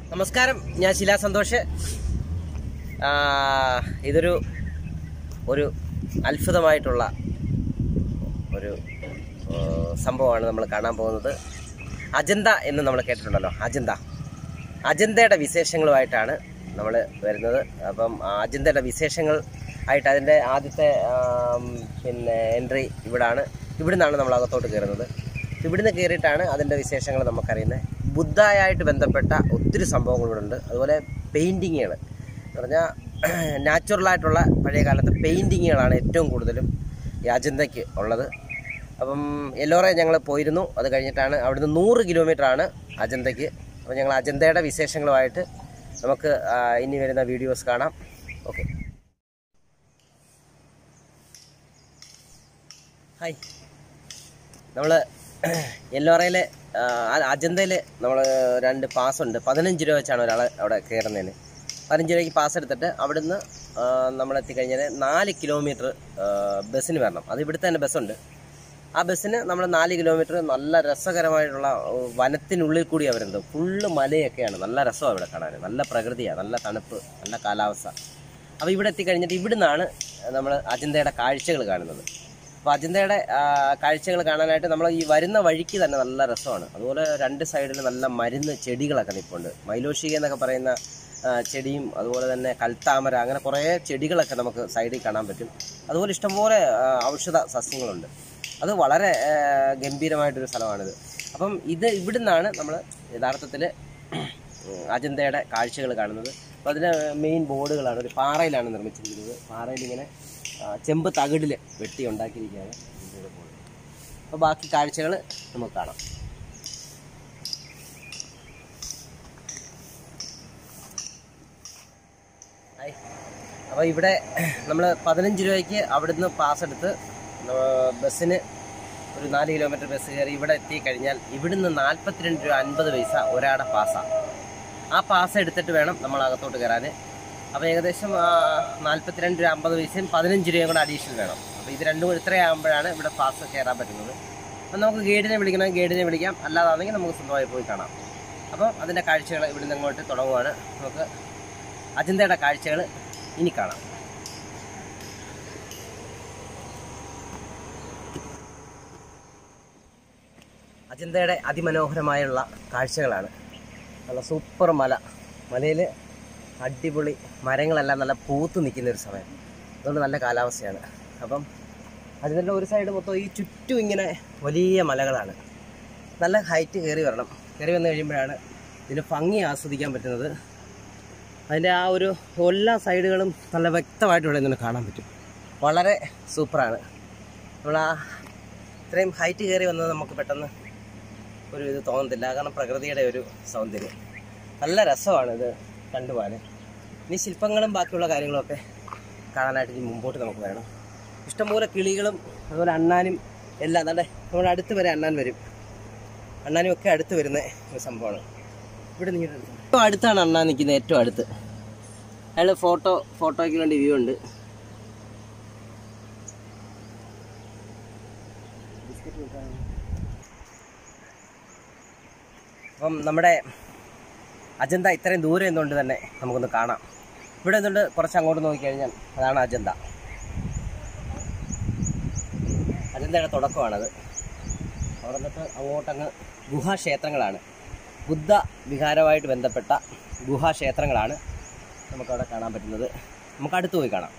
നമസ്കാരം ഞാൻ ശില സന്തോഷ് ആ, ഇതൊരു ഒരു അത്ഭുതമായിട്ടുള്ള ഒരു ആ, സംഭവമാണ് നമ്മൾ കാണാൻ പോകുന്നത് അജന്ത എന്ന് നമ്മൾ കേട്ടിട്ടുണ്ടല്ലോ അജന്ത അജന്തയുടെ വിശേഷങ്ങളുമായിട്ടാണ് നമ്മൾ വരുന്നത് അപ്പം ആ അജന്തയുടെ വിശേഷങ്ങൾ ആയിട്ട് അതിൻ്റെ ആദ്യത്തെ ആം, പിന്നെ എൻട്രി ഇവിടാണ് ഇവിടുന്നാണ് നമ്മൾ അകത്തോട്ട് കയറുന്നത് ഇവിടുന്ന് കയറിയിട്ടാണ് അതിൻ്റെ വിശേഷങ്ങൾ നമുക്കറിയുന്നത് ബുദ്ധയായിട്ട് ബന്ധപ്പെട്ട ഒത്തിരി സംഭവങ്ങൾ ഇവിടെ ഉണ്ട് അതുപോലെ പെയിൻറ്റിങ്ങുകൾ എന്ന് പറഞ്ഞാൽ നാച്ചുറലായിട്ടുള്ള പഴയ കാലത്തെ പെയിൻറ്റിങ്ങുകളാണ് ഏറ്റവും കൂടുതലും ഈ അജന്തയ്ക്ക് ഉള്ളത് അപ്പം എല്ലോറെ ഞങ്ങൾ പോയിരുന്നു അത് കഴിഞ്ഞിട്ടാണ് അവിടുന്ന് നൂറ് കിലോമീറ്റർ ആണ് അജന്തയ്ക്ക് അപ്പോൾ ഞങ്ങൾ അജന്തയുടെ വിശേഷങ്ങളുമായിട്ട് നമുക്ക് ആ, ഇനി വരുന്ന വീഡിയോസ് കാണാം ഓക്കെ ഹായ് നമ്മൾ എല്ലോറയിൽ അജന്തയിൽ നമ്മൾ രണ്ട് പാസ് ഉണ്ട് പതിനഞ്ച് രൂപ വെച്ചാണ് ഒരാൾ അവിടെ കയറുന്നതിന് പതിനഞ്ച് രൂപയ്ക്ക് പാസ് എടുത്തിട്ട് അവിടുന്ന് നമ്മൾ എത്തിക്കഴിഞ്ഞാൽ നാല് കിലോമീറ്റർ ബസ്സിന് വരണം അത് ഇവിടുത്തെ തന്നെ ബസ്സുണ്ട് ആ ബസ്സിന് നമ്മൾ നാല് കിലോമീറ്റർ നല്ല രസകരമായിട്ടുള്ള ഏഹ്, വനത്തിനുള്ളിൽ കൂടിയാണ് വരുന്നത് ഫുള്ള് മലയൊക്കെയാണ് നല്ല രസമാണ് ഇവിടെ കാണാൻ നല്ല പ്രകൃതിയാണ് നല്ല തണുപ്പ് നല്ല കാലാവസ്ഥ അപ്പോൾ ഇവിടെ എത്തിക്കഴിഞ്ഞിട്ട് ഇവിടുന്നാണ് നമ്മൾ അജന്തയുടെ കാഴ്ചകൾ കാണുന്നത് അപ്പോൾ അജന്തയുടെ കാഴ്ചകൾ കാണാനായിട്ട് നമ്മൾ ഈ വരുന്ന വഴിക്ക് തന്നെ നല്ല രസമാണ് അതുപോലെ രണ്ട് സൈഡിൽ നല്ല മരുന്ന് ചെടികളൊക്കെ നിൽപ്പുണ്ട് മൈലോഷിക എന്നൊക്കെ പറയുന്ന ആ, ചെടിയും അതുപോലെ തന്നെ കൽത്താമര അങ്ങനെ കുറേ ചെടികളൊക്കെ നമുക്ക് സൈഡിൽ കാണാൻ പറ്റും അതുപോലെ ഇഷ്ടംപോലെ ആ, ഔഷധ സസ്യങ്ങളുണ്ട് അത് വളരെ ആ, ഗംഭീരമായിട്ടൊരു സ്ഥലമാണിത് അപ്പം ഇത് ഇവിടുന്നാണ് നമ്മൾ യഥാർത്ഥത്തിൽ അജന്തയുടെ കാഴ്ചകൾ കാണുന്നത് അപ്പോൾ അതിന് മെയിൻ ബോർഡുകളാണ് ഒരു പാറയിലാണ് നിർമ്മിച്ചിരിക്കുന്നത് പാറയിൽ ഇങ്ങനെ ആ, ചെമ്പ് തകിടിൽ വെട്ടി ഉണ്ടാക്കിയിരിക്കുകയാണ് ഇതിൻ്റെ ബോർഡ് അപ്പോൾ ബാക്കി കാഴ്ചകൾ നമുക്ക് കാണാം ഹായ് അപ്പോൾ ഇവിടെ നമ്മൾ പതിനഞ്ച് രൂപയ്ക്ക് അവിടുന്ന് പാസ് എടുത്ത് നമ്മ- ബസ്സിന് ഒരു നാല് കിലോമീറ്റർ ബസ് കയറി ഇവിടെ എത്തിക്കഴിഞ്ഞാൽ ഇവിടുന്ന് നാൽപ്പത്തിരണ്ട് രൂപ അൻപത് പൈസ ഒരാടെ പാസ്സാണ് ആ പാസ് എടുത്തിട്ട് വേണം നമ്മൾ അകത്തോട്ട് കയറാൻ അപ്പോൾ ഏകദേശം ആ, നാൽപ്പത്തിരണ്ട് രൂപ അമ്പത് പൈസയും പതിനഞ്ച് രൂപയും കൂടെ അഡീഷണൽ വേണം അപ്പോൾ ഇത് രണ്ടും കൂടി ഇത്രയാകുമ്പോഴാണ് ഇവിടെ പാസ് കയറാൻ പറ്റുന്നത് അപ്പം നമുക്ക് ഗൈഡിനെ വിളിക്കണം ഗൈഡിനെ വിളിക്കാം അല്ലാതാണെങ്കിൽ നമുക്ക് സ്വന്തമായി പോയി കാണാം അപ്പോൾ അതിൻ്റെ കാഴ്ചകൾ ഇവിടുന്ന് അങ്ങോട്ട് തുടങ്ങുവാണ് നമുക്ക് അജന്തയുടെ കാഴ്ചകൾ ഇനി കാണാം അജന്തയുടെ അതിമനോഹരമായുള്ള കാഴ്ചകളാണ് നല്ല സൂപ്പർ മല മലയിൽ അടിപൊളി മരങ്ങളെല്ലാം നല്ല പൂത്ത് നിൽക്കുന്ന ഒരു സമയം അതുകൊണ്ട് നല്ല കാലാവസ്ഥയാണ് അപ്പം അതിൻ്റെ ഒരു സൈഡ് മൊത്തം ഈ ചുറ്റും ഇങ്ങനെ വലിയ മലകളാണ് നല്ല ഹൈറ്റ് കയറി വരണം കയറി വന്നു കഴിയുമ്പോഴാണ് ഇതിന് ഭംഗി ആസ്വദിക്കാൻ പറ്റുന്നത് അതിൻ്റെ ആ ഒരു എല്ലാ സൈഡുകളും നല്ല വ്യക്തമായിട്ട് ഇവിടെ നിന്ന് കാണാൻ പറ്റും വളരെ സൂപ്പറാണ് നമ്മൾ ആ ഇത്രയും ഹൈറ്റ് കയറി വന്നത് നമുക്ക് പെട്ടെന്ന് ഒരു ഇത് തോന്നത്തില്ല കാരണം പ്രകൃതിയുടെ ഒരു സൗന്ദര്യം നല്ല രസമാണ് ഇത് കണ്ടുപോകാൻ ഇനി ശില്പങ്ങളും ബാക്കിയുള്ള കാര്യങ്ങളൊക്കെ കാണാനായിട്ട് ഇനി മുമ്പോട്ട് നമുക്ക് വരണം ഇഷ്ടംപോലെ കിളികളും അതുപോലെ അണ്ണാനും എല്ലാം അതെ നമ്മുടെ അടുത്ത് വരെ അണ്ണാൻ വരും അണ്ണാനും ഒക്കെ അടുത്ത് വരുന്ന ഒരു സംഭവമാണ് ഇവിടെ നിങ്ങൾ ഏറ്റവും അടുത്താണ് അണ്ണാൻ നിൽക്കുന്നത് ഏറ്റവും അടുത്ത് അയാൾ ഫോട്ടോ ഫോട്ടോയ്ക്ക് വേണ്ടി വ്യൂ ഉണ്ട് അപ്പം നമ്മുടെ അജന്ത ഇത്രയും ദൂരം എന്നുകൊണ്ട് തന്നെ നമുക്കൊന്ന് കാണാം ഇവിടെ നിന്നുകൊണ്ട് കുറച്ച് അങ്ങോട്ട് നോക്കിക്കഴിഞ്ഞാൽ അതാണ് അജന്ത അജന്തയുടെ തുടക്കമാണത് അവിടെ നിന്നിട്ട് അങ്ങോട്ടങ്ങ് ഗുഹാക്ഷേത്രങ്ങളാണ് ബുദ്ധ വിഹാരമായിട്ട് ബന്ധപ്പെട്ട ഗുഹാക്ഷേത്രങ്ങളാണ് നമുക്കവിടെ കാണാൻ പറ്റുന്നത് നമുക്ക് അടുത്ത് പോയി കാണാം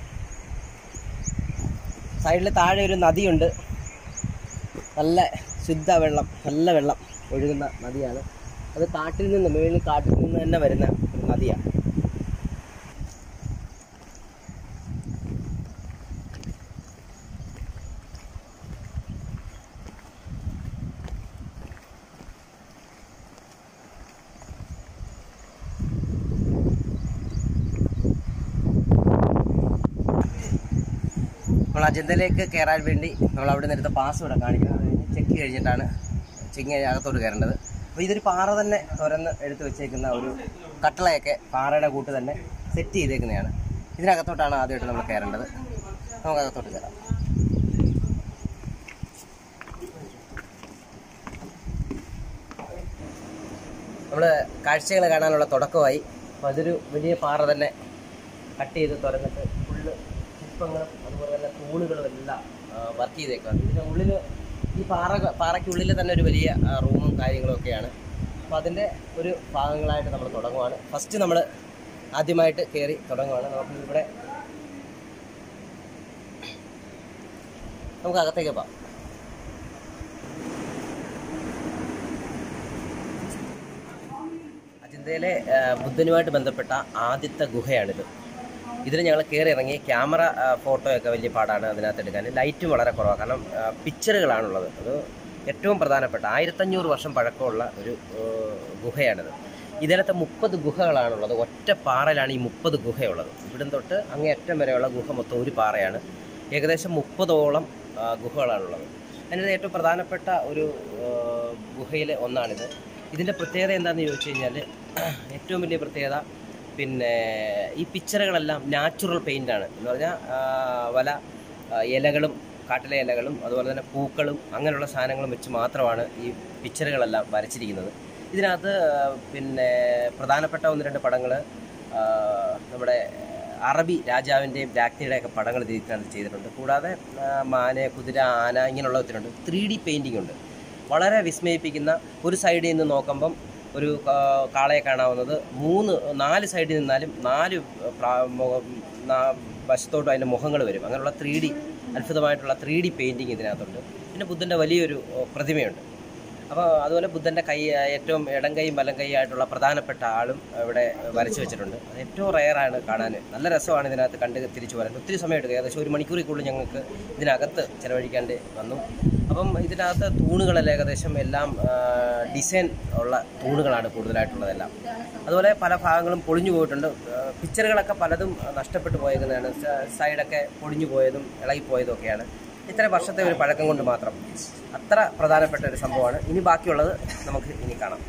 സൈഡിൽ താഴെ ഒരു നദിയുണ്ട് നല്ല ശുദ്ധ വെള്ളം നല്ല വെള്ളം ഒഴുകുന്ന നദിയാണ് അത് കാട്ടിൽ നിന്ന് മേളിൽ കാട്ടിൽ നിന്ന് തന്നെ വരുന്ന ഒരു നദിയാണ് നമ്മൾ അജന്തയിലേക്ക് കയറാൻ വേണ്ടി നമ്മൾ അവിടെ നിന്ന് എടുത്ത പാസ് ഇവിടെ കാണിക്കണം അത് കഴിഞ്ഞ് ചെക്ക് കഴിഞ്ഞിട്ടാണ് ചെക്ക് അകത്തോട്ട് കയറേണ്ടത് അപ്പോൾ ഇതൊരു പാറ തന്നെ തുറന്ന് എടുത്ത് വെച്ചേക്കുന്ന ഒരു കട്ടളയൊക്കെ പാറയുടെ കൂട്ട് തന്നെ സെറ്റ് ചെയ്തേക്കുന്നതാണ് ഇതിനകത്തോട്ടാണ് ആദ്യമായിട്ട് നമ്മൾ കയറേണ്ടത് നമുക്ക് അകത്തോട്ട് കയറാം നമ്മൾ കാഴ്ചകൾ കാണാനുള്ള തുടക്കമായി അപ്പോൾ അതൊരു വലിയ പാറ തന്നെ കട്ട് ചെയ്ത് തുറന്നിട്ട് ഫുള്ള് ശില്പങ്ങളും അതുപോലെ തന്നെ തൂണുകളും എല്ലാം വർക്ക് ചെയ്തേക്കാം ഇതിൻ്റെ ഉള്ളിൽ ഈ പാറ പാറയ്ക്കുള്ളിൽ തന്നെ ഒരു വലിയ ആ, റൂമും കാര്യങ്ങളും ഒക്കെയാണ് അപ്പോൾ അതിൻ്റെ ഒരു ഭാഗങ്ങളായിട്ട് നമ്മൾ തുടങ്ങുവാണ് ഫസ്റ്റ് നമ്മൾ ആദ്യമായിട്ട് കയറി തുടങ്ങുവാണ് നമുക്ക് ഇവിടെ നമുക്ക് അകത്തേക്ക് പോകാം അജിന്തയിലെ ആ, ബുദ്ധനുമായിട്ട് ബന്ധപ്പെട്ട ആദ്യത്തെ ഗുഹയാണിത് ഇതിൽ ഞങ്ങൾ കയറി ഇറങ്ങി ക്യാമറ ആ, ഫോട്ടോ ഒക്കെ വലിയ പാടാണ് അതിനകത്ത് എടുക്കാൻ ലൈറ്റും വളരെ കുറവാണ് കാരണം ആ, പിക്ചറുകളാണുള്ളത് അത് ഏറ്റവും പ്രധാനപ്പെട്ട ആയിരത്തഞ്ഞൂറ് വർഷം പഴക്കമുള്ള ഒരു ആ, ഗുഹയാണിത് ഇതിനകത്ത് മുപ്പത് ഗുഹകളാണുള്ളത് ഒറ്റ പാറയിലാണ് ഈ മുപ്പത് ഗുഹയുള്ളത് ഇവിടം തൊട്ട് അങ്ങേയറ്റം വരെയുള്ള ഗുഹ മൊത്തം ഒരു പാറയാണ് ഏകദേശം മുപ്പതോളം ആ, ഗുഹകളാണുള്ളത് അതിനകത്ത് ഏറ്റവും പ്രധാനപ്പെട്ട ഒരു ഗുഹയിൽ ഒന്നാണിത് ഇതിൻ്റെ പ്രത്യേകത എന്താണെന്ന് ചോദിച്ചു കഴിഞ്ഞാൽ ഏറ്റവും വലിയ പ്രത്യേകത പിന്നെ ഈ പിക്ചറുകളെല്ലാം നാച്ചുറൽ പെയിൻ്റാണ് എന്ന് പറഞ്ഞാൽ ആ, വല ആ, ഇലകളും കാട്ടിലെ ഇലകളും അതുപോലെ തന്നെ പൂക്കളും അങ്ങനെയുള്ള സാധനങ്ങളും വെച്ച് മാത്രമാണ് ഈ പിക്ചറുകളെല്ലാം വരച്ചിരിക്കുന്നത് ഇതിനകത്ത് ആ, പിന്നെ പ്രധാനപ്പെട്ട ഒന്ന് രണ്ട് പടങ്ങൾ നമ്മുടെ അറബി രാജാവിൻ്റെയും രാജ്ഞിയുടെയൊക്കെ പടങ്ങൾ ഇതിനകത്ത് ചെയ്തിട്ടുണ്ട് കൂടാതെ ആ, മാന് കുതിര ആന ഇങ്ങനെയുള്ള ഒത്തിരിയുണ്ട് ത്രീ ഡി പെയിൻറ്റിംഗ് ഉണ്ട് വളരെ വിസ്മയിപ്പിക്കുന്ന ഒരു സൈഡിൽ നിന്ന് നോക്കുമ്പം ഒരു കാ- കാളയെ കാണാവുന്നത് മൂന്ന് നാല് സൈഡിൽ നിന്നാലും നാല് പ്രാ- മുഖം നാ- വശത്തോട്ടും അതിൻ്റെ മുഖങ്ങൾ വരും അങ്ങനെയുള്ള ത്രീ ഡി അത്ഭുതമായിട്ടുള്ള ത്രീ ഡി പെയിൻറ്റിങ് ഇതിനകത്തുണ്ട് പിന്നെ ബുദ്ധൻ്റെ വലിയൊരു ഓ, പ്രതിമയുണ്ട് അപ്പോൾ അതുപോലെ ബുദ്ധൻ്റെ കൈ ഏറ്റവും ഇടം കൈയും വലം കൈ ആയിട്ടുള്ള പ്രധാനപ്പെട്ട ആളും ഇവിടെ വരച്ചു വെച്ചിട്ടുണ്ട് അത് ഏറ്റവും റെയറാണ് കാണാൻ നല്ല രസമാണ് ഇതിനകത്ത് കണ്ട് തിരിച്ചു വരാൻ ഒത്തിരി സമയം എടുക്കും ഏകദേശം ഒരു മണിക്കൂറിൽ കൂടുതൽ ഞങ്ങൾക്ക് ഇതിനകത്ത് ചിലവഴിക്കാണ്ട് വന്നു അപ്പം ഇതിനകത്ത് തൂണുകളെല്ലാം ഏകദേശം എല്ലാം ഡിസൈൻ ഉള്ള തൂണുകളാണ് കൂടുതലായിട്ടുള്ളതെല്ലാം അതുപോലെ പല ഭാഗങ്ങളും പൊളിഞ്ഞു പോയിട്ടുണ്ട് ആ, പിക്ചറുകളൊക്കെ പലതും നഷ്ടപ്പെട്ടു പോയേക്കുന്നതാണ് സ- സൈഡൊക്കെ പൊടിഞ്ഞു പോയതും ഇളകിപ്പോയതും ഒക്കെയാണ് ഇത്ര വർഷത്തെ ഒരു പഴക്കം കൊണ്ട് മാത്രം അത്ര പ്രധാനപ്പെട്ട ഒരു സംഭവമാണ് ഇനി ബാക്കിയുള്ളത് നമുക്ക് ഇനി കാണാം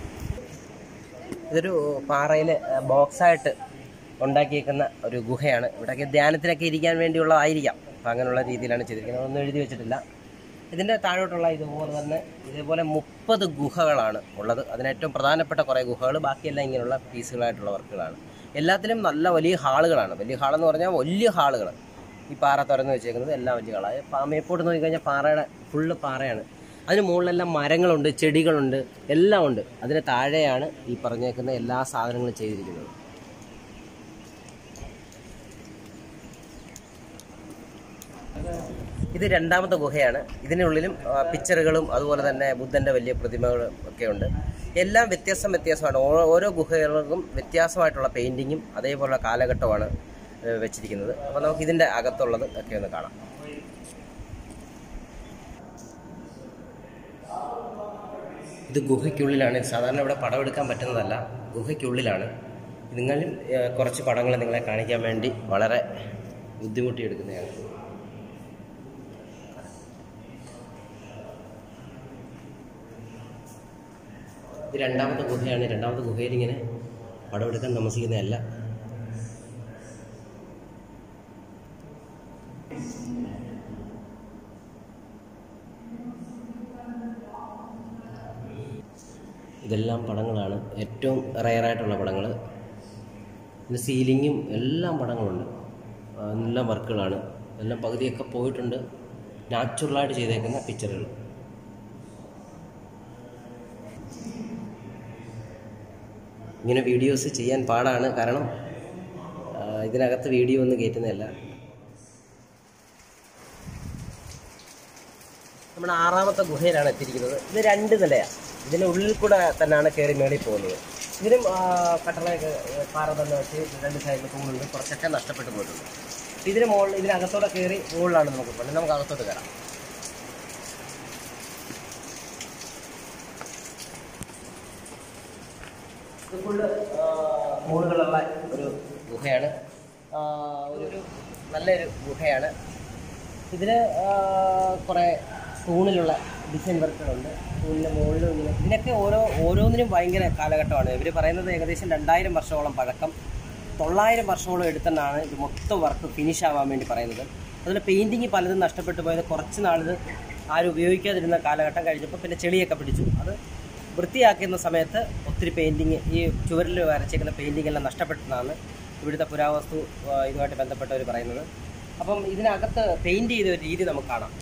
ഇതൊരു പാറയിൽ ബോക്സായിട്ട് ഉണ്ടാക്കിയേക്കുന്ന ഒരു ഗുഹയാണ് ഇവിടെയൊക്കെ ധ്യാനത്തിനൊക്കെ ഇരിക്കാൻ വേണ്ടിയുള്ളതായിരിക്കാം അപ്പം അങ്ങനെയുള്ള രീതിയിലാണ് ചെയ്തിരിക്കുന്നത് ഒന്നും എഴുതി വെച്ചിട്ടില്ല ഇതിൻ്റെ താഴോട്ടുള്ള ഇതുപോലെ തന്നെ ഇതേപോലെ മുപ്പത് ഗുഹകളാണ് ഉള്ളത് അതിന് ഏറ്റവും പ്രധാനപ്പെട്ട കുറേ ഗുഹകൾ ബാക്കിയെല്ലാം ഇങ്ങനെയുള്ള പീസുകളായിട്ടുള്ള വർക്കുകളാണ് എല്ലാത്തിലും നല്ല വലിയ ഹാളുകളാണ് വലിയ ഹാളെന്ന് പറഞ്ഞാൽ വലിയ ഹാളുകൾ ഈ പാറ തുറന്ന് വെച്ചേക്കുന്നത് എല്ലാം വലിയ ഹാളാണ് പാ- മേപ്പോട്ട് നോക്കിക്കഴിഞ്ഞാൽ പാറയുടെ ഫുള്ള് പാറയാണ് അതിന് മുകളിലെല്ലാം മരങ്ങളുണ്ട് ചെടികളുണ്ട് എല്ലാം ഉണ്ട് അതിന് താഴെയാണ് ഈ പറഞ്ഞേക്കുന്ന എല്ലാ സാധനങ്ങളും ചെയ്തിരിക്കുന്നത് ഇത് രണ്ടാമത്തെ ഗുഹയാണ് ഇതിനുള്ളിലും ആ, പിക്ചറുകളും അതുപോലെ തന്നെ ബുദ്ധന്റെ വലിയ പ്രതിമകളും ഒക്കെ ഉണ്ട് എല്ലാം വ്യത്യസ്തം വ്യത്യാസമാണ് ഓരോ ഓരോ ഗുഹകൾക്കും വ്യത്യാസമായിട്ടുള്ള പെയിന്റിങ്ങും അതേപോലുള്ള കാലഘട്ടമാണ് ഏ, വെച്ചിരിക്കുന്നത് അപ്പോൾ നമുക്ക് ഇതിന്റെ അകത്തുള്ളത് ഒക്കെ ഒന്ന് കാണാം ഇത് ഗുഹയ്ക്കുള്ളിലാണ് സാധാരണ ഇവിടെ പടം എടുക്കാൻ പറ്റുന്നതല്ല ഗുഹയ്ക്കുള്ളിലാണ് നിങ്ങളിൽ ഏ, കുറച്ച് പടങ്ങൾ നിങ്ങളെ കാണിക്കാൻ വേണ്ടി വളരെ ബുദ്ധിമുട്ടിയെടുക്കുന്നതാണ് ഇത് രണ്ടാമത്തെ ഗുഹയാണ് രണ്ടാമത്തെ ഗുഹയിൽ ഇങ്ങനെ പടമെടുക്കാൻ താമസിക്കുന്നതല്ല ഇതെല്ലാം പടങ്ങളാണ് ഏറ്റവും റയറായിട്ടുള്ള പടങ്ങൾ പിന്നെ സീലിങ്ങും എല്ലാം പടങ്ങളുണ്ട് ആ, എല്ലാം വർക്കുകളാണ് എല്ലാം പകുതിയൊക്കെ പോയിട്ടുണ്ട് നാച്ചുറലായിട്ട് ചെയ്തേക്കുന്ന പിക്ചറുകൾ ഇങ്ങനെ വീഡിയോസ് ചെയ്യാൻ പാടാണ് കാരണം ആ, ഇതിനകത്ത് വീഡിയോ ഒന്നും കയറ്റുന്നതല്ല നമ്മുടെ ആറാമത്തെ ഗുഹയിലാണ് എത്തിയിരിക്കുന്നത് ഇത് രണ്ട് നിലയാണ് ഇതിന് ഉള്ളിൽ കൂടെ തന്നെയാണ് കയറി മേളിൽ പോകുന്നത് ഇതിനും ആ, കട്ടളയൊക്കെ ഏ, പാറ തന്നെ വെച്ച് രണ്ട് സൈഡിൽ തൂണുണ്ട് കുറച്ചൊക്കെ നഷ്ടപ്പെട്ടു പോയിട്ടുണ്ട് ഇതിന് മുകളിൽ ഇതിനകത്തോടെ കയറി മുകളിലാണ് നമുക്ക് പോകുന്നത് നമുക്ക് അകത്തോട്ട് കയറാം ഇത് ഫുള്ള് തൂണുകളുള്ള ഒരു ഗുഹയാണ് ആ, ഒരു ഒരു നല്ലൊരു ഗുഹയാണ് ഇതിന് കുറേ തൂണിലുള്ള ഡിസൈൻ വർക്കുകളുണ്ട് തൂണിൻ്റെ മുകളിലും ഇങ്ങനെ ഇതിനൊക്കെ ഓരോ ഓരോന്നിനും ഭയങ്കര കാലഘട്ടമാണ് ഇവർ പറയുന്നത് ഏകദേശം രണ്ടായിരം വർഷത്തോളം പഴക്കം തൊള്ളായിരം വർഷത്തോളം എടുത്തെന്നാണ് ഇത് മൊത്തം വർക്ക് ഫിനിഷ് ആവാൻ വേണ്ടി പറയുന്നത് അതുപോലെ പെയിൻറ്റിങ് പലതും നഷ്ടപ്പെട്ടു പോയത് കുറച്ച് നാളിത് ആരും ഉപയോഗിക്കാതിരുന്ന കാലഘട്ടം കഴിഞ്ഞപ്പോൾ പിന്നെ ചെളിയൊക്കെ പിടിച്ചു അത് വൃത്തിയാക്കുന്ന സമയത്ത് ഒത്തിരി പെയിൻറ്റിങ് ഈ ചുവരിൽ വരച്ചേക്കുന്ന പെയിൻറ്റിംഗ് എല്ലാം നഷ്ടപ്പെട്ടെന്നാണ് ഇവിടുത്തെ പുരാവസ്തു ആ, ഇതുമായിട്ട് ബന്ധപ്പെട്ടവർ പറയുന്നത് അപ്പം ഇതിനകത്ത് പെയിൻറ് ചെയ്ത ഒരു രീതി നമുക്ക് കാണാം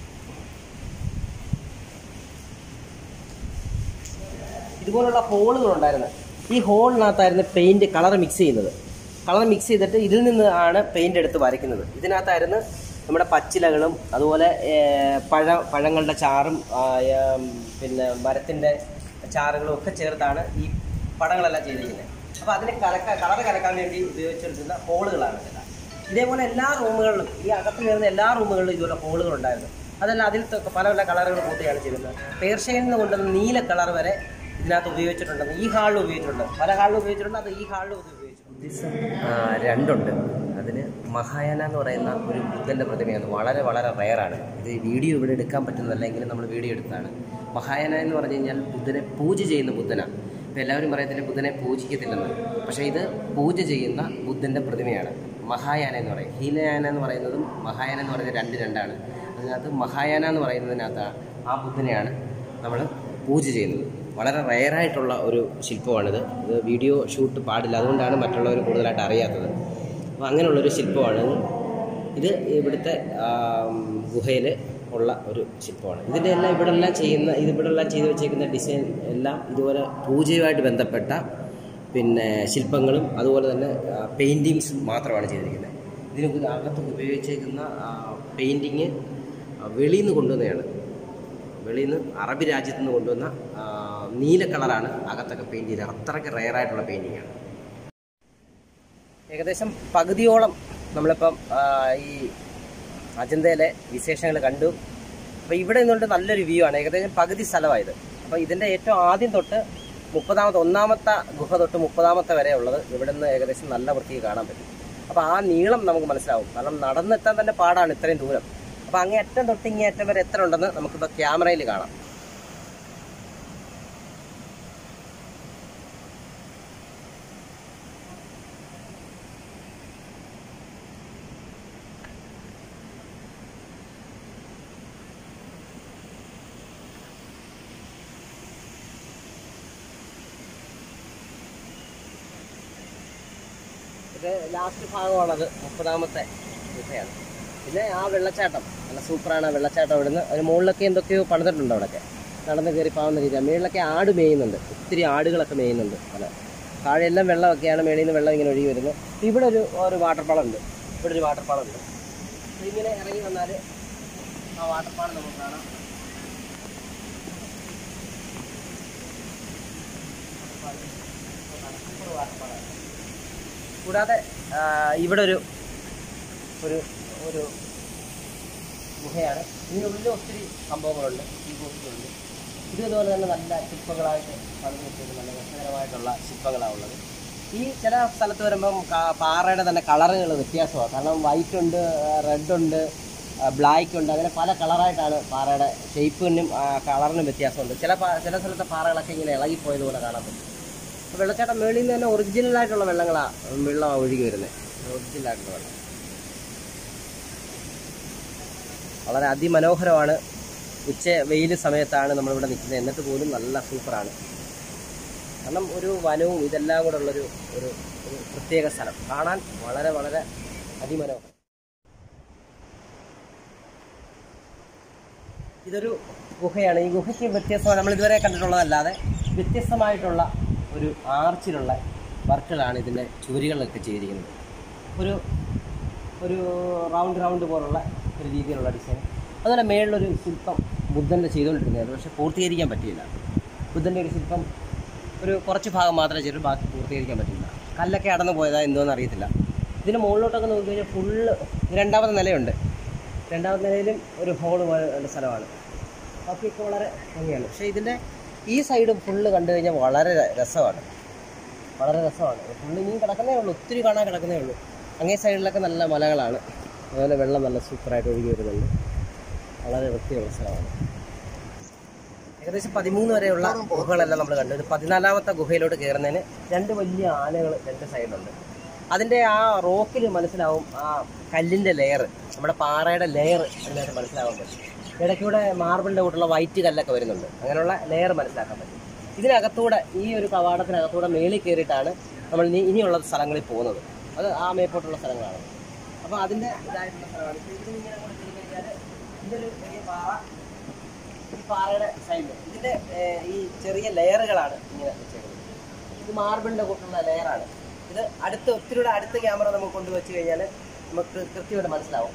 ഇതുപോലുള്ള ഹോളുകൾ ഉണ്ടായിരുന്നു ഈ ഹോളിനകത്തായിരുന്നു പെയിന്റ് കളർ മിക്സ് ചെയ്യുന്നത് കളർ മിക്സ് ചെയ്തിട്ട് ഇതിൽ നിന്ന് ആണ് പെയിന്റ് എടുത്ത് വരയ്ക്കുന്നത് ഇതിനകത്തായിരുന്നു നമ്മുടെ പച്ചിലകളും അതുപോലെ ഏർ, പഴ പഴങ്ങളുടെ ചാറും ആ, ഏം, പിന്നെ മരത്തിന്റെ ചാറുകളും ഒക്കെ ചേർത്താണ് ഈ പടങ്ങളെല്ലാം ചെയ്തിരിക്കുന്നത് അപ്പോൾ അതിന് കലക്ക കളർ കലക്കാൻ വേണ്ടി ഉപയോഗിച്ചിരുന്ന ഹോളുകളാണ് ഇതെല്ലാം ഇതേപോലെ എല്ലാ റൂമുകളിലും ഈ അകത്ത് വരുന്ന എല്ലാ റൂമുകളിലും ഇതുപോലെ ഹോളുകൾ ഉണ്ടായിരുന്നു അതല്ല അതിൽ തൊക്കെ പല പല കളറുകൾ കൂട്ടിയാണ് ചെയ്യുന്നത് പേർഷ്യയിൽ നിന്ന് കൊണ്ടുവന്ന നീല കളർ വരെ ഇതിനകത്ത് ഉപയോഗിച്ചിട്ടുണ്ട് ഈ ഹാളിൽ ഉപയോഗിച്ചിട്ടുണ്ട് പല ഹാളിലും ഉപയോഗിച്ചിട്ടുണ്ട് അത് ഈ ഹാളിലും ഇത് ഉപയോഗിച്ചിട്ടുണ്ട് ബുദ്ധിസം രണ്ടുണ്ട് അതിന് മഹായാന എന്ന് പറയുന്ന ഒരു ബുദ്ധൻ്റെ പ്രതിമയാണ് വളരെ വളരെ റയറാണ് ഇത് വീഡിയോ ഇവിടെ എടുക്കാൻ പറ്റുന്നതല്ലെങ്കിലും നമ്മൾ വീഡിയോ എടുത്താണ് മഹായാന എന്ന് പറഞ്ഞു കഴിഞ്ഞാൽ ബുദ്ധനെ പൂജ ചെയ്യുന്ന ബുദ്ധനാണ് ഇപ്പം എല്ലാവരും പറയത്തില്ല ബുദ്ധനെ പൂജിക്കത്തില്ലെന്ന് പക്ഷേ ഇത് പൂജ ചെയ്യുന്ന ബുദ്ധൻ്റെ പ്രതിമയാണ് മഹായാന എന്ന് പറയും ഹീനയാന എന്ന് പറയുന്നതും മഹായാന എന്ന് പറയുന്നത് രണ്ട് രണ്ടാണ് അതിനകത്ത് മഹായാന എന്ന് പറയുന്നതിനകത്ത് ആ ബുദ്ധനെയാണ് നമ്മൾ പൂജ ചെയ്യുന്നത് വളരെ റയറായിട്ടുള്ള ഒരു ശില്പമാണിത് ഇത് വീഡിയോ ഷൂട്ട് പാടില്ല അതുകൊണ്ടാണ് മറ്റുള്ളവർ കൂടുതലായിട്ട് അറിയാത്തത് അപ്പോൾ അങ്ങനെയുള്ളൊരു ശില്പമാണ് ഇത് ഇവിടുത്തെ ഗുഹയിൽ ഉള്ള ഒരു ശില്പമാണ് ഇതിൻ്റെ എല്ലാം ഇവിടെ എല്ലാം ചെയ്യുന്ന ഇത് ഇവിടെ എല്ലാം ചെയ്ത് വെച്ചേക്കുന്ന ഡിസൈൻ എല്ലാം ഇതുപോലെ പൂജയുമായിട്ട് ബന്ധപ്പെട്ട പിന്നെ ശില്പങ്ങളും അതുപോലെ തന്നെ പെയിൻറ്റിങ്സും മാത്രമാണ് ചെയ്തിരിക്കുന്നത് ഇതിന് അകത്ത് ഉപയോഗിച്ചേക്കുന്ന പെയിൻറ്റിങ് വെളിയിൽ നിന്ന് കൊണ്ടുവന്നതാണ് വെളിയിൽ നിന്ന് അറബി രാജ്യത്ത് നിന്ന് കൊണ്ടുവന്ന ആ, നീല കളറാണ് അകത്തൊക്കെ പെയിൻറ്റ് ചെയ്തത് അത്രയ്ക്ക് റെയറായിട്ടുള്ള പെയിൻറ്റിങ്ങാണ് ഏകദേശം പകുതിയോളം നമ്മളിപ്പം ആ, ഈ അജന്തയിലെ വിശേഷങ്ങൾ കണ്ടു അപ്പോൾ ഇവിടെ നിന്നുകൊണ്ട് നല്ലൊരു വ്യൂ ആണ് ഏകദേശം പകുതി സ്ഥലമായത് അപ്പോൾ ഇതിൻ്റെ ഏറ്റവും ആദ്യം തൊട്ട് മുപ്പതാമത്തെ ഒന്നാമത്തെ ഗുഹ തൊട്ട് മുപ്പതാമത്തെ വരെ ഉള്ളത് ഇവിടെ നിന്ന് ഏകദേശം നല്ല വൃത്തിക്ക് കാണാൻ പറ്റും അപ്പോൾ ആ നീളം നമുക്ക് മനസ്സിലാവും കാരണം നടന്നെത്താൻ തന്നെ പാടാണ് ഇത്രയും ദൂരം അപ്പോൾ അങ്ങേ അറ്റം തൊട്ട് ഇങ്ങേ അറ്റം വരെ എത്ര ഉണ്ടെന്ന് നമുക്കിപ്പോൾ ക്യാമറയിൽ കാണാം ഇത് ലാസ്റ്റ് ഭാഗമാണത് മുപ്പതാമത്തെ ഗുഹയാണ് പിന്നെ ആ വെള്ളച്ചാട്ടം നല്ല സൂപ്പറാണ് ആ വെള്ളച്ചാട്ടം അവിടുന്ന് അതിന് മുകളിലൊക്കെ എന്തൊക്കെയോ പണിതിട്ടുണ്ട് അവിടെയൊക്കെ നടന്ന് കയറി പാവുന്ന രീതിയാണ് മേളിലൊക്കെ ആട് മേയുന്നുണ്ട് ഒത്തിരി ആടുകളൊക്കെ മേയുന്നുണ്ട് പല താഴെയെല്ലാം വെള്ളമൊക്കെയാണ് മേളിൽ നിന്ന് വെള്ളം ഇങ്ങനെ ഒഴുകി വരുന്നത് ഇവിടെ ഒരു ഒരു വാട്ടർഫാൾ ഉണ്ട് ഇവിടെ ഒരു വാട്ടർഫാൾ ഉണ്ട് അപ്പൊ ഇങ്ങനെ ഇറങ്ങി വന്നാൽ ആ വാട്ടർഫാൾ നമുക്ക് കാണാം സൂപ്പർ വാട്ടർഫാളാണ് കൂടാതെ ആ, ഇവിടെ ഒരു ഒരു ഒരു ഗുഹയാണ് ഇതിനുള്ളിൽ ഒത്തിരി സംഭവങ്ങളുണ്ട് ഈ ഗുഹയിലുണ്ട് ഇത് ഇതുപോലെ തന്നെ നല്ല ശില്പങ്ങളായിട്ട് പണിത് വെച്ചത് നല്ല രസകരമായിട്ടുള്ള ശില്പങ്ങളാണ് ഉള്ളത് ഈ ചില സ്ഥലത്ത് വരുമ്പം കാ- പാറയുടെ തന്നെ കളറുകൾ വ്യത്യാസമാണ് കാരണം വൈറ്റ് ഉണ്ട് റെഡ് ഉണ്ട് ബ്ലാക്ക് ഉണ്ട് അങ്ങനെ പല കളറായിട്ടാണ് പാറയുടെ ഷേപ്പിനും കളറിനും വ്യത്യാസമുണ്ട് ചില പാ- ചില സ്ഥലത്തെ പാറകളൊക്കെ ഇങ്ങനെ ഇളകിപ്പോയതുപോലെ കാണാൻ പറ്റും അപ്പോൾ വെള്ളച്ചാട്ടം മേളിൽ നിന്ന് തന്നെ ഒറിജിനൽ ആയിട്ടുള്ള വെള്ളങ്ങളാണ് വെള്ളം ഒഴുകി വരുന്നത് ഒറിജിനൽ ആയിട്ടുള്ള വെള്ളം വളരെ അതിമനോഹരമാണ് ഉച്ച വെയിൽ സമയത്താണ് നമ്മളിവിടെ നിൽക്കുന്നത് എന്നിട്ട് പോലും നല്ല സൂപ്പറാണ് കാരണം ഒരു വനവും ഇതെല്ലാം കൂടെ ഉള്ളൊരു ഒരു ഒരു പ്രത്യേക സ്ഥലം കാണാൻ വളരെ വളരെ അതിമനോഹരം ഇതൊരു ഗുഹയാണ് ഈ ഗുഹയ്ക്ക് വ്യത്യസ്തമായി നമ്മൾ ഇതുവരെ കണ്ടിട്ടുള്ളതല്ലാതെ വ്യത്യസ്തമായിട്ടുള്ള ഒരു ആർച്ചിലുള്ള വർക്കുകളാണ് ഇതിൻ്റെ ചുവരുകളിലൊക്കെ ചെയ്തിരിക്കുന്നത് ഒരു ഒരു റൗണ്ട് റൗണ്ട് പോലുള്ള ഒരു രീതിയിലുള്ള ഡിസൈൻ അതുപോലെ മേളിലൊരു ശില്പം ബുദ്ധൻ്റെ ചെയ്തുകൊണ്ടിരുന്നത് പക്ഷെ പൂർത്തീകരിക്കാൻ പറ്റിയില്ല ബുദ്ധൻ്റെ ഒരു ശില്പം ഒരു കുറച്ച് ഭാഗം മാത്രമേ ചെയ്തു ബാക്കി പൂർത്തീകരിക്കാൻ പറ്റില്ല കല്ലൊക്കെ അടന്നു പോയതാ എന്തോന്ന് അറിയത്തില്ല ഇതിന് മുകളിലോട്ടൊക്കെ നോക്കി കഴിഞ്ഞാൽ ഫുള്ള് രണ്ടാമത്തെ നിലയുണ്ട് രണ്ടാമത്തെ നിലയിലും ഒരു ഹോള് പോലെ ഉള്ള സ്ഥലമാണ് ബാക്കിയൊക്കെ വളരെ ഭംഗിയാണ് പക്ഷേ ഇതിൻ്റെ ഈ സൈഡ് ഫുള്ള് കണ്ടു കഴിഞ്ഞാൽ വളരെ ര- രസമാണ് വളരെ രസമാണ് ഫുള്ള് ഇനിയും കിടക്കുന്നേ ഉള്ളൂ ഒത്തിരി കാണാൻ കിടക്കുന്നേ ഉള്ളൂ അങ്ങേ സൈഡിലൊക്കെ നല്ല മലകളാണ് അതുപോലെ വെള്ളം നല്ല സൂപ്പറായിട്ട് ഒഴുകി വരുന്നുണ്ട് വളരെ വൃത്തിയുള്ള സ്ഥലമാണ് ഏകദേശം പതിമൂന്ന് വരെയുള്ള ഗുഹകളെല്ലാം നമ്മൾ കണ്ടു ഇത് പതിനാലാമത്തെ ഗുഹയിലോട്ട് കയറുന്നതിന് രണ്ട് വലിയ ആനകൾ രണ്ട് സൈഡിലുണ്ട് അതിൻ്റെ ആ റോക്കിൽ മനസ്സിലാവും ആ കല്ലിൻ്റെ ലെയർ നമ്മുടെ പാറയുടെ ലെയർ അതിനകത്ത് മനസ്സിലാവാൻ പറ്റും ഇടയ്ക്കൂടെ മാർബിളിൻ്റെ കൂട്ടുള്ള വൈറ്റ് കല്ലൊക്കെ വരുന്നുണ്ട് അങ്ങനെയുള്ള ലെയർ മനസ്സിലാക്കാൻ പറ്റും ഇതിനകത്തൂടെ ഈ ഒരു കവാടത്തിനകത്തൂടെ മേളിൽ കയറിയിട്ടാണ് നമ്മൾ ഇനി ഇനിയുള്ള സ്ഥലങ്ങളിൽ പോകുന്നത് അത് ആ മേപ്പോട്ടുള്ള സ്ഥലങ്ങളാണ് അപ്പോൾ അതിൻ്റെ ഇതായിട്ടുള്ള സ്ഥലമാണ് ഇപ്പോൾ ഇതിന് ഇങ്ങനെ അങ്ങോട്ട് തിരിഞ്ഞ് കഴിഞ്ഞാൽ ഇതൊരു വലിയ പാറ ഈ പാറയുടെ സൈഡിൽ ഇതിൻ്റെ ഏഹ്, ഈ ചെറിയ ലെയറുകളാണ് ഇങ്ങനെ വെച്ചേക്കുന്നത് ഇത് മാർബിളിൻ്റെ കൂട്ടുള്ള ലെയറാണ് ഇത് അടുത്ത് ഒത്തിരി കൂടെ അടുത്ത ക്യാമറ നമുക്ക് കൊണ്ടുവച്ച് കഴിഞ്ഞാൽ നമുക്ക് കൃത്യമായിട്ട് മനസ്സിലാവും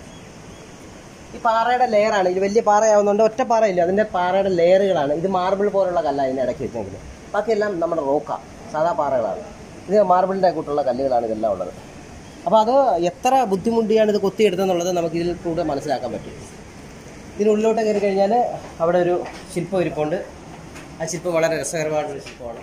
ഈ പാറയുടെ ലെയറാണ് ഇത് വലിയ പാറയാവുന്നതുകൊണ്ട് ഒറ്റ പാറയില്ല അതിൻ്റെ പാറയുടെ ലെയറുകളാണ് ഇത് മാർബിൾ പോലുള്ള കല്ലാണ് ഇതിൻ്റെ ഇടയ്ക്ക് വെച്ചെങ്കിൽ ബാക്കിയെല്ലാം നമ്മുടെ റോക്ക സാധാ പാറകളാണ് ഇത് മാർബിളിൻ്റെ കൂട്ടുള്ള കല്ലുകളാണ് ഇതെല്ലാം ഉള്ളത് അപ്പോൾ അത് എത്ര ബുദ്ധിമുട്ടിയാണ് ഇത് കൊത്തിയെടുത്തെന്നുള്ളത് നമുക്ക് ഇതിൽ കൂടെ മനസ്സിലാക്കാൻ പറ്റും ഇതിനുള്ളിലോട്ട് കയറി കഴിഞ്ഞാൽ അവിടെ ഒരു ശില്പം ഇരിപ്പുണ്ട് ആ ശില്പം വളരെ രസകരമായിട്ടൊരു ശില്പമാണ്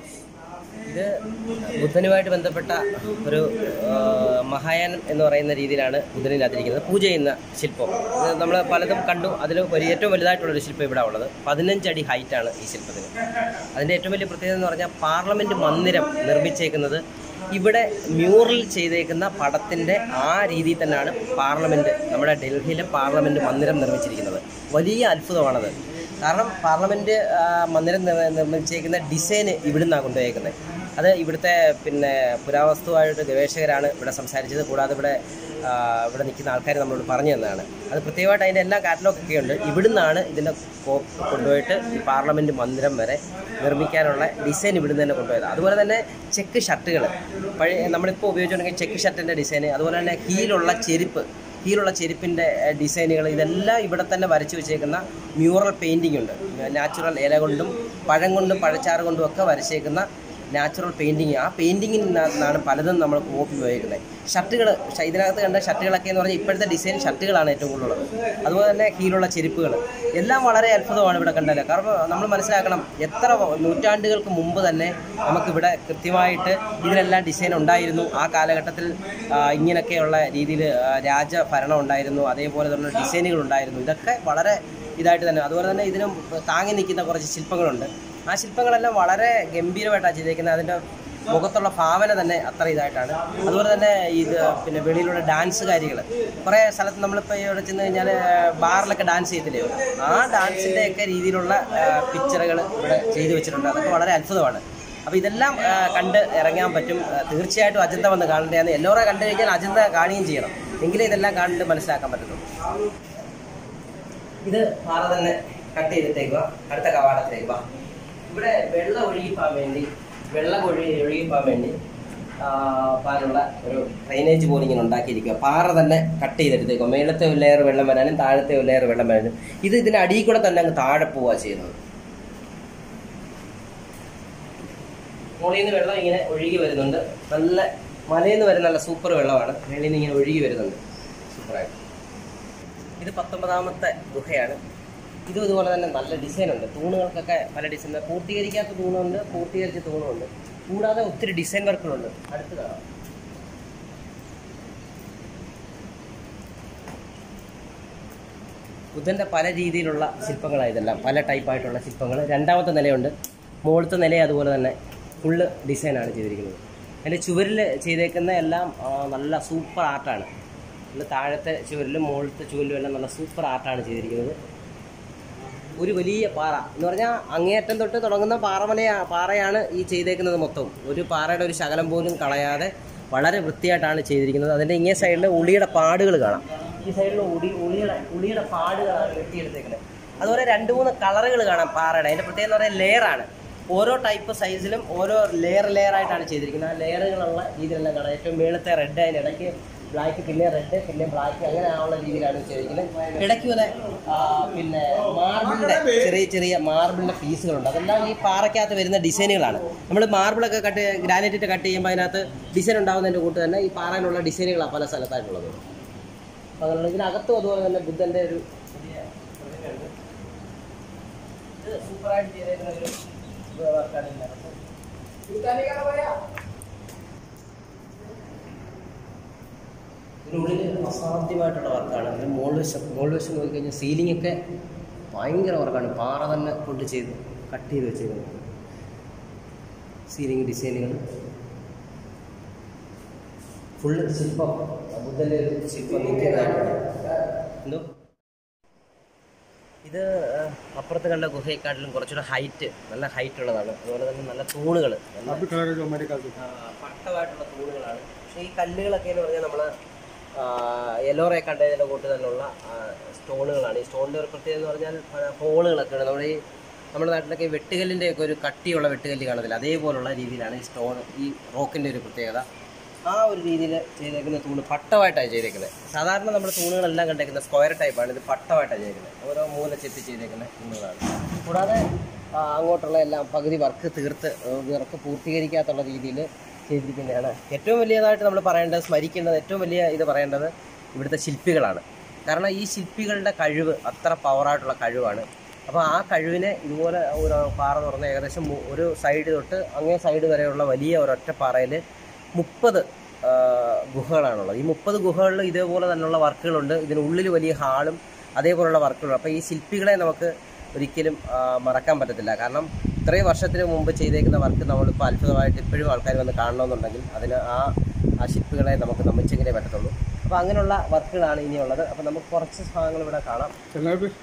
ഇത് ബുദ്ധനുമായിട്ട് ബന്ധപ്പെട്ട ഒരു ആ, മഹായാനം എന്ന് പറയുന്ന രീതിയിലാണ് ബുദ്ധനിനകത്തിരിക്കുന്നത് പൂജ ചെയ്യുന്ന ശില്പം ഇത് നമ്മൾ പലതും കണ്ടു അതിൽ ഒരു ഏറ്റവും വലുതായിട്ടുള്ളൊരു ശില്പം ഇവിടെ ഉള്ളത് പതിനഞ്ചടി ഹൈറ്റാണ് ഈ ശില്പത്തിന് അതിൻ്റെ ഏറ്റവും വലിയ പ്രത്യേകത എന്ന് പറഞ്ഞാൽ പാർലമെൻറ്റ് മന്ദിരം നിർമ്മിച്ചേക്കുന്നത് ഇവിടെ മ്യൂറൽ ചെയ്തേക്കുന്ന പടത്തിൻ്റെ ആ രീതിയിൽ തന്നെയാണ് പാർലമെൻറ്റ് നമ്മുടെ ഡൽഹിയിലെ പാർലമെൻറ്റ് മന്ദിരം നിർമ്മിച്ചിരിക്കുന്നത് വലിയ അത്ഭുതമാണത് കാരണം പാർലമെൻറ്റ് ആ, മന്ദിരം നിർ- നിർമ്മിച്ചേക്കുന്ന ഡിസൈന് ഇവിടുന്നാണ് കൊണ്ടുപോയേക്കുന്നത് അത് ഇവിടുത്തെ പിന്നെ പുരാവസ്തുവായിട്ട് ഗവേഷകരാണ് ഇവിടെ സംസാരിച്ചത് കൂടാതെ ഇവിടെ ആ, ഇവിടെ നിൽക്കുന്ന ആൾക്കാർ നമ്മളോട് പറഞ്ഞു തന്നതാണ് അത് പ്രത്യേകമായിട്ട് അതിൻ്റെ എല്ലാ കാറ്റലോഗൊക്കെ ഉണ്ട് ഇവിടുന്നാണ് ഇതിൻ്റെ കോ- കൊണ്ടുപോയിട്ട് ഈ പാർലമെൻറ്റ് മന്ദിരം വരെ നിർമ്മിക്കാനുള്ള ഡിസൈൻ ഇവിടുന്ന് തന്നെ കൊണ്ടുപോയത് അതുപോലെ തന്നെ ചെക്ക് ഷർട്ടുകൾ പഴയ നമ്മളിപ്പോൾ ഉപയോഗിച്ചുകൊണ്ടെങ്കിൽ ചെക്ക് ഷർട്ടിൻ്റെ ഡിസൈൻ അതുപോലെ തന്നെ ഹീലുള്ള ചെരുപ്പ് ഹീലുള്ള ചെരുപ്പിൻ്റെ ഡിസൈനുകൾ ഇതെല്ലാം ഇവിടെ തന്നെ വരച്ചു വെച്ചേക്കുന്ന മ്യൂറൽ പെയിൻറ്റിംഗ് ഉണ്ട് നാച്ചുറൽ ഇല കൊണ്ടും പഴം കൊണ്ടും പഴച്ചാറ് കൊണ്ടും ഒക്കെ വരച്ചേക്കുന്ന നാച്ചുറൽ പെയിൻറ്റിങ് ആ പെയിൻറ്റിങ്ങിൽ നിന്നാണ് പലതും നമ്മൾ കോപ്പി ഉപയോഗിക്കുന്നത് ഷർട്ടുകൾ ഇതിനകത്ത് കണ്ട ഷർട്ടുകളൊക്കെ എന്ന് പറഞ്ഞാൽ ഇപ്പോഴത്തെ ഡിസൈൻ ഷർട്ടുകളാണ് ഏറ്റവും കൂടുതലുള്ളത് അതുപോലെ തന്നെ ഹീലുള്ള ചെരുപ്പുകൾ എല്ലാം വളരെ അത്ഭുതമാണ് ഇവിടെ കണ്ടാൽ കാരണം നമ്മൾ മനസ്സിലാക്കണം എത്ര നൂറ്റാണ്ടുകൾക്ക് മുമ്പ് തന്നെ നമുക്കിവിടെ കൃത്യമായിട്ട് ഇതിനെല്ലാം ഡിസൈൻ ഉണ്ടായിരുന്നു ആ കാലഘട്ടത്തിൽ ആ, ഇങ്ങനെയൊക്കെയുള്ള രീതിയിൽ രാജഭരണം ഉണ്ടായിരുന്നു അതേപോലെ തന്നെ ഡിസൈനുകൾ ഉണ്ടായിരുന്നു ഇതൊക്കെ വളരെ ഇതായിട്ട് തന്നെ അതുപോലെ തന്നെ ഇതിനും താങ്ങി നിൽക്കുന്ന കുറച്ച് ശില്പങ്ങളുണ്ട് ആ ശില്പങ്ങളെല്ലാം വളരെ ഗംഭീരമായിട്ടാണ് ചെയ്തേക്കുന്നത് അതിൻ്റെ മുഖത്തുള്ള ഭാവന തന്നെ അത്ര ഇതായിട്ടാണ് അതുപോലെ തന്നെ ഇത് പിന്നെ വെളിയിലുള്ള ഡാൻസ് കാര്യങ്ങൾ കുറേ സ്ഥലത്ത് നമ്മളിപ്പോൾ ഇവിടെ ചെന്ന് കഴിഞ്ഞാൽ ബാറിലൊക്കെ ഡാൻസ് ചെയ്തില്ലേ ആ ഡാൻസിൻ്റെ ഒക്കെ രീതിയിലുള്ള പിക്ചറുകൾ ഇവിടെ ചെയ്തു വെച്ചിട്ടുണ്ട് അതൊക്കെ വളരെ അത്ഭുതമാണ് അപ്പോൾ ഇതെല്ലാം ആ, കണ്ട് ഇറങ്ങാൻ പറ്റും ആ, തീർച്ചയായിട്ടും അജന്ത വന്ന് കാണേണ്ടതാണ് എല്ലാവരും കണ്ടു കഴിഞ്ഞാൽ അജന്ത കാണുകയും ചെയ്യണം എങ്കിലേ ഇതെല്ലാം കണ്ട് മനസ്സിലാക്കാൻ പറ്റത്തുള്ളൂ ഇത് പാറ തന്നെ കട്ട് ചെയ്തിട്ടേക്കുക അടുത്ത കവാടത്തിലേക്ക് വാ ഇവിടെ വെള്ളം ഒഴുകിപ്പോകാൻ വേണ്ടി വെള്ളം ഒഴുകി ഒഴുകിപ്പോകാൻ വേണ്ടി ആ, പാലുള്ള ഒരു ഡ്രൈനേജ് പോലെ ഇങ്ങനെ ഉണ്ടാക്കിയിരിക്കുക പാറ തന്നെ കട്ട് ചെയ്തെടുത്തേക്കുക മേളത്തെ ഒരു ലെയർ വെള്ളം വരാനും താഴത്തെ ഒരു ലെയർ വെള്ളം വരാനും ഇത് ഇതിന്റെ അടിയിൽ കൂടെ തന്നെ അങ്ങ് താഴെ പോവുക ചെയ്യുന്നത് മുകളിൽ നിന്ന് വെള്ളം ഇങ്ങനെ ഒഴുകി വരുന്നുണ്ട് നല്ല മലയിൽ നിന്ന് വരുന്ന നല്ല സൂപ്പർ വെള്ളമാണ് വെളിയിൽ നിന്ന് ഇങ്ങനെ ഒഴുകി വരുന്നുണ്ട് സൂപ്പറായിട്ട് ഇത് പത്തൊമ്പതാമത്തെ ഗുഹയാണ് ഇതും ഇതുപോലെ തന്നെ നല്ല ഡിസൈൻ ഉണ്ട് തൂണുകൾക്കൊക്കെ പല ഡിസൈൻ പൂർത്തീകരിക്കാത്ത തൂണുണ്ട് പൂർത്തീകരിച്ച തൂണുണ്ട് കൂടാതെ ഒത്തിരി ഡിസൈൻ വർക്കുകളുണ്ട് അടുത്ത് കാണാം ബുദ്ധൻ്റെ പല രീതിയിലുള്ള ശില്പങ്ങളാണ് ഇതെല്ലാം പല ടൈപ്പായിട്ടുള്ള ശില്പങ്ങൾ രണ്ടാമത്തെ നിലയുണ്ട് മുകളിലത്തെ നില അതുപോലെ തന്നെ ഫുള്ള് ഡിസൈനാണ് ചെയ്തിരിക്കുന്നത് അതിൻ്റെ ചുവരിൽ ചെയ്തേക്കുന്ന എല്ലാം ആ, നല്ല സൂപ്പർ ആർട്ടാണ് പിന്നെ താഴത്തെ ചുവരിലും മുകളിലത്തെ ചുവരിലും എല്ലാം നല്ല സൂപ്പർ ആർട്ടാണ് ചെയ്തിരിക്കുന്നത് ഒരു വലിയ പാറ എന്ന് പറഞ്ഞാൽ അങ്ങേയറ്റം തൊട്ട് തുടങ്ങുന്ന പാറമലയാ പാറയാണ് ഈ ചെയ്തേക്കുന്നത് മൊത്തം ഒരു പാറയുടെ ഒരു ശകലം പോലും കളയാതെ വളരെ വൃത്തിയായിട്ടാണ് ചെയ്തിരിക്കുന്നത് അതിൻ്റെ ഇങ്ങേ സൈഡിൽ ഉളിയുടെ പാടുകൾ കാണാം ഈ സൈഡിൽ ഉടി ഉളിയുടെ ഉളിയുടെ പാടുകളാണ് വെട്ടിയെടുത്തേക്കുന്നത് അതുപോലെ രണ്ട് മൂന്ന് കളറുകൾ കാണാം പാറയുടെ അതിൻ്റെ പ്രത്യേകത എന്ന് പറയുന്നത് ലെയറാണ് ഓരോ ടൈപ്പ് സൈസിലും ഓരോ ലെയർ ലെയർ ആയിട്ടാണ് ചെയ്തിരിക്കുന്നത് ആ ലെയറുകളുള്ള രീതിയിലെല്ലാം കാണാം ഏറ്റവും മേളത്തെ റെഡ് അതിന് ഇടയ്ക്ക് ബ്ലാക്ക് പിന്നെ റെഡ് പിന്നെ ബ്ലാക്ക് അങ്ങനെ ആവുള്ള രീതിയിലാണ് ചെയ്തിരിക്കുന്നത് ഇടയ്ക്ക് വരെ ആ, പിന്നെ മാർബിളിന്റെ ചെറിയ ചെറിയ മാർബിളിന്റെ പീസുകളുണ്ട് അതെല്ലാം ഈ പാറയ്ക്കകത്ത് വരുന്ന ഡിസൈനുകളാണ് നമ്മൾ മാർബിളൊക്കെ കട്ട് ഗ്രാനൈറ്റ് കട്ട് ചെയ്യുമ്പോൾ അതിനകത്ത് ഡിസൈൻ ഉണ്ടാകുന്നതിൻ്റെ കൂട്ട് തന്നെ ഈ പാറയിലുള്ള ഡിസൈനുകളാണ് പല സ്ഥലത്തായിട്ടുള്ളത് അപ്പോൾ അതുകൊണ്ട് ഇതിനകത്തും അതുപോലെ തന്നെ ബുദ്ധന്റെ ഒരു പുതിയ പ്രതിമയുണ്ട്. ഇത് സൂപ്പറായിട്ട് ചെയ്തേക്കുന്ന ഒരു വർക്കാണ് ഇതിനകത്ത് ഇതിനുള്ളിൽ അസാധ്യമായിട്ടുള്ള വർക്കാണ് അതിന് മുകളിൽ വശം മുകളിൽ വശം നോക്കിക്കഴിഞ്ഞാൽ സീലിംഗ് ഒക്കെ ഭയങ്കര വർക്കാണ് പാറ തന്നെ കൊണ്ട് ചെയ്ത് കട്ട് ചെയ്ത് വെച്ചേക്കുന്നത് സീലിംഗ് ഡിസൈനുകൾ ഫുള്ള് ശില്പം ബുദ്ധൻ്റെ ഒരു ശില്പം നിൽക്കുന്നതായിട്ടുണ്ട് എന്തോ ഇത് ആ, അപ്പുറത്ത് കണ്ട ഗുഹയെക്കാട്ടിലും കുറച്ചുകൂടെ ഹൈറ്റ് നല്ല ഹൈറ്റ് ഉള്ളതാണ് അതുപോലെ തന്നെ നല്ല തൂണുകൾ നല്ല अभी कलर जो हमारे का ആ, പട്ടമായിട്ടുള്ള തൂണുകളാണ് പക്ഷേ ഈ കല്ലുകളൊക്കെ എന്ന് പറഞ്ഞാൽ നമ്മൾ യെലോറെ കണ്ടതിൻ്റെ കൂട്ട് തന്നെയുള്ള ആ, സ്റ്റോണുകളാണ് ഈ സ്റ്റോണിൻ്റെ ഒരു പ്രത്യേകത എന്ന് പറഞ്ഞാൽ പല ഹോളുകളൊക്കെ ഉണ്ട് നമ്മുടെ ഈ നമ്മുടെ നാട്ടിലൊക്കെ ഈ വെട്ടുകല്ലിൻ്റെ ഒക്കെ ഒരു കട്ടിയുള്ള വെട്ടുകല്ല് കാണത്തില്ല അതേപോലുള്ള രീതിയിലാണ് ഈ സ്റ്റോൺ ഈ റോക്കിൻ്റെ ഒരു പ്രത്യേകത ആ ഒരു രീതിയിൽ ചെയ്തേക്കുന്ന തൂണ് പട്ടമായിട്ടാണ് ചെയ്തേക്കുന്നത് സാധാരണ നമ്മുടെ തൂണുകളെല്ലാം കണ്ടേക്കുന്നത് സ്ക്വയർ ടൈപ്പാണ് ഇത് പട്ടമായിട്ടാണ് ചെയ്തേക്കുന്നത് ഓരോ മൂല ചെത്തി ചെയ്തേക്കുന്ന തൂണുകളാണ് കൂടാതെ ആ, അങ്ങോട്ടുള്ള എല്ലാം പകുതി വർക്ക് തീർത്ത് വർക്ക് പൂർത്തീകരിക്കാത്തുള്ള രീതിയിൽ ചെയ്തിരിക്കുന്നതാണ് ഏറ്റവും വലിയതായിട്ട് നമ്മൾ പറയേണ്ടത് സ്മരിക്കേണ്ടത് ഏറ്റവും വലിയ ഇത് പറയേണ്ടത് ഇവിടുത്തെ ശില്പികളാണ് കാരണം ഈ ശില്പികളുടെ കഴിവ് അത്ര പവറായിട്ടുള്ള കഴിവാണ് അപ്പോൾ ആ കഴിവിനെ ഇതുപോലെ ഒരു പാറ തുറന്ന് ഏകദേശം മു- ഒരു സൈഡ് തൊട്ട് അങ്ങേ സൈഡ് വരെയുള്ള വലിയ ഒരൊറ്റ പാറയിൽ മുപ്പത് ഗുഹകളാണുള്ളത് ഈ മുപ്പത് ഗുഹകളിലും ഇതേപോലെ തന്നെയുള്ള വർക്കുകളുണ്ട് ഇതിനുള്ളിൽ വലിയ ഹാളും അതേപോലുള്ള വർക്കുകളുണ്ട് അപ്പോൾ ഈ ശില്പികളെ നമുക്ക് ഒരിക്കലും ആ, മറക്കാൻ പറ്റത്തില്ല കാരണം ഇത്രയും വർഷത്തിന് മുമ്പ് ചെയ്തേക്കുന്ന വർക്ക് നമ്മളിപ്പോൾ അത്ഭുതമായിട്ട് ഇപ്പോഴും ആൾക്കാർ വന്ന് കാണണമെന്നുണ്ടെങ്കിൽ അതിന് ആ ആ ശില്പികളെ നമുക്ക് നമിച്ചെങ്കിലേ പറ്റത്തുള്ളൂ അപ്പോൾ അങ്ങനെയുള്ള വർക്കുകളാണ് ഇനിയുള്ളത് അപ്പോൾ നമുക്ക് കുറച്ച് ഭാഗങ്ങൾ ഇവിടെ കാണാം चलना भी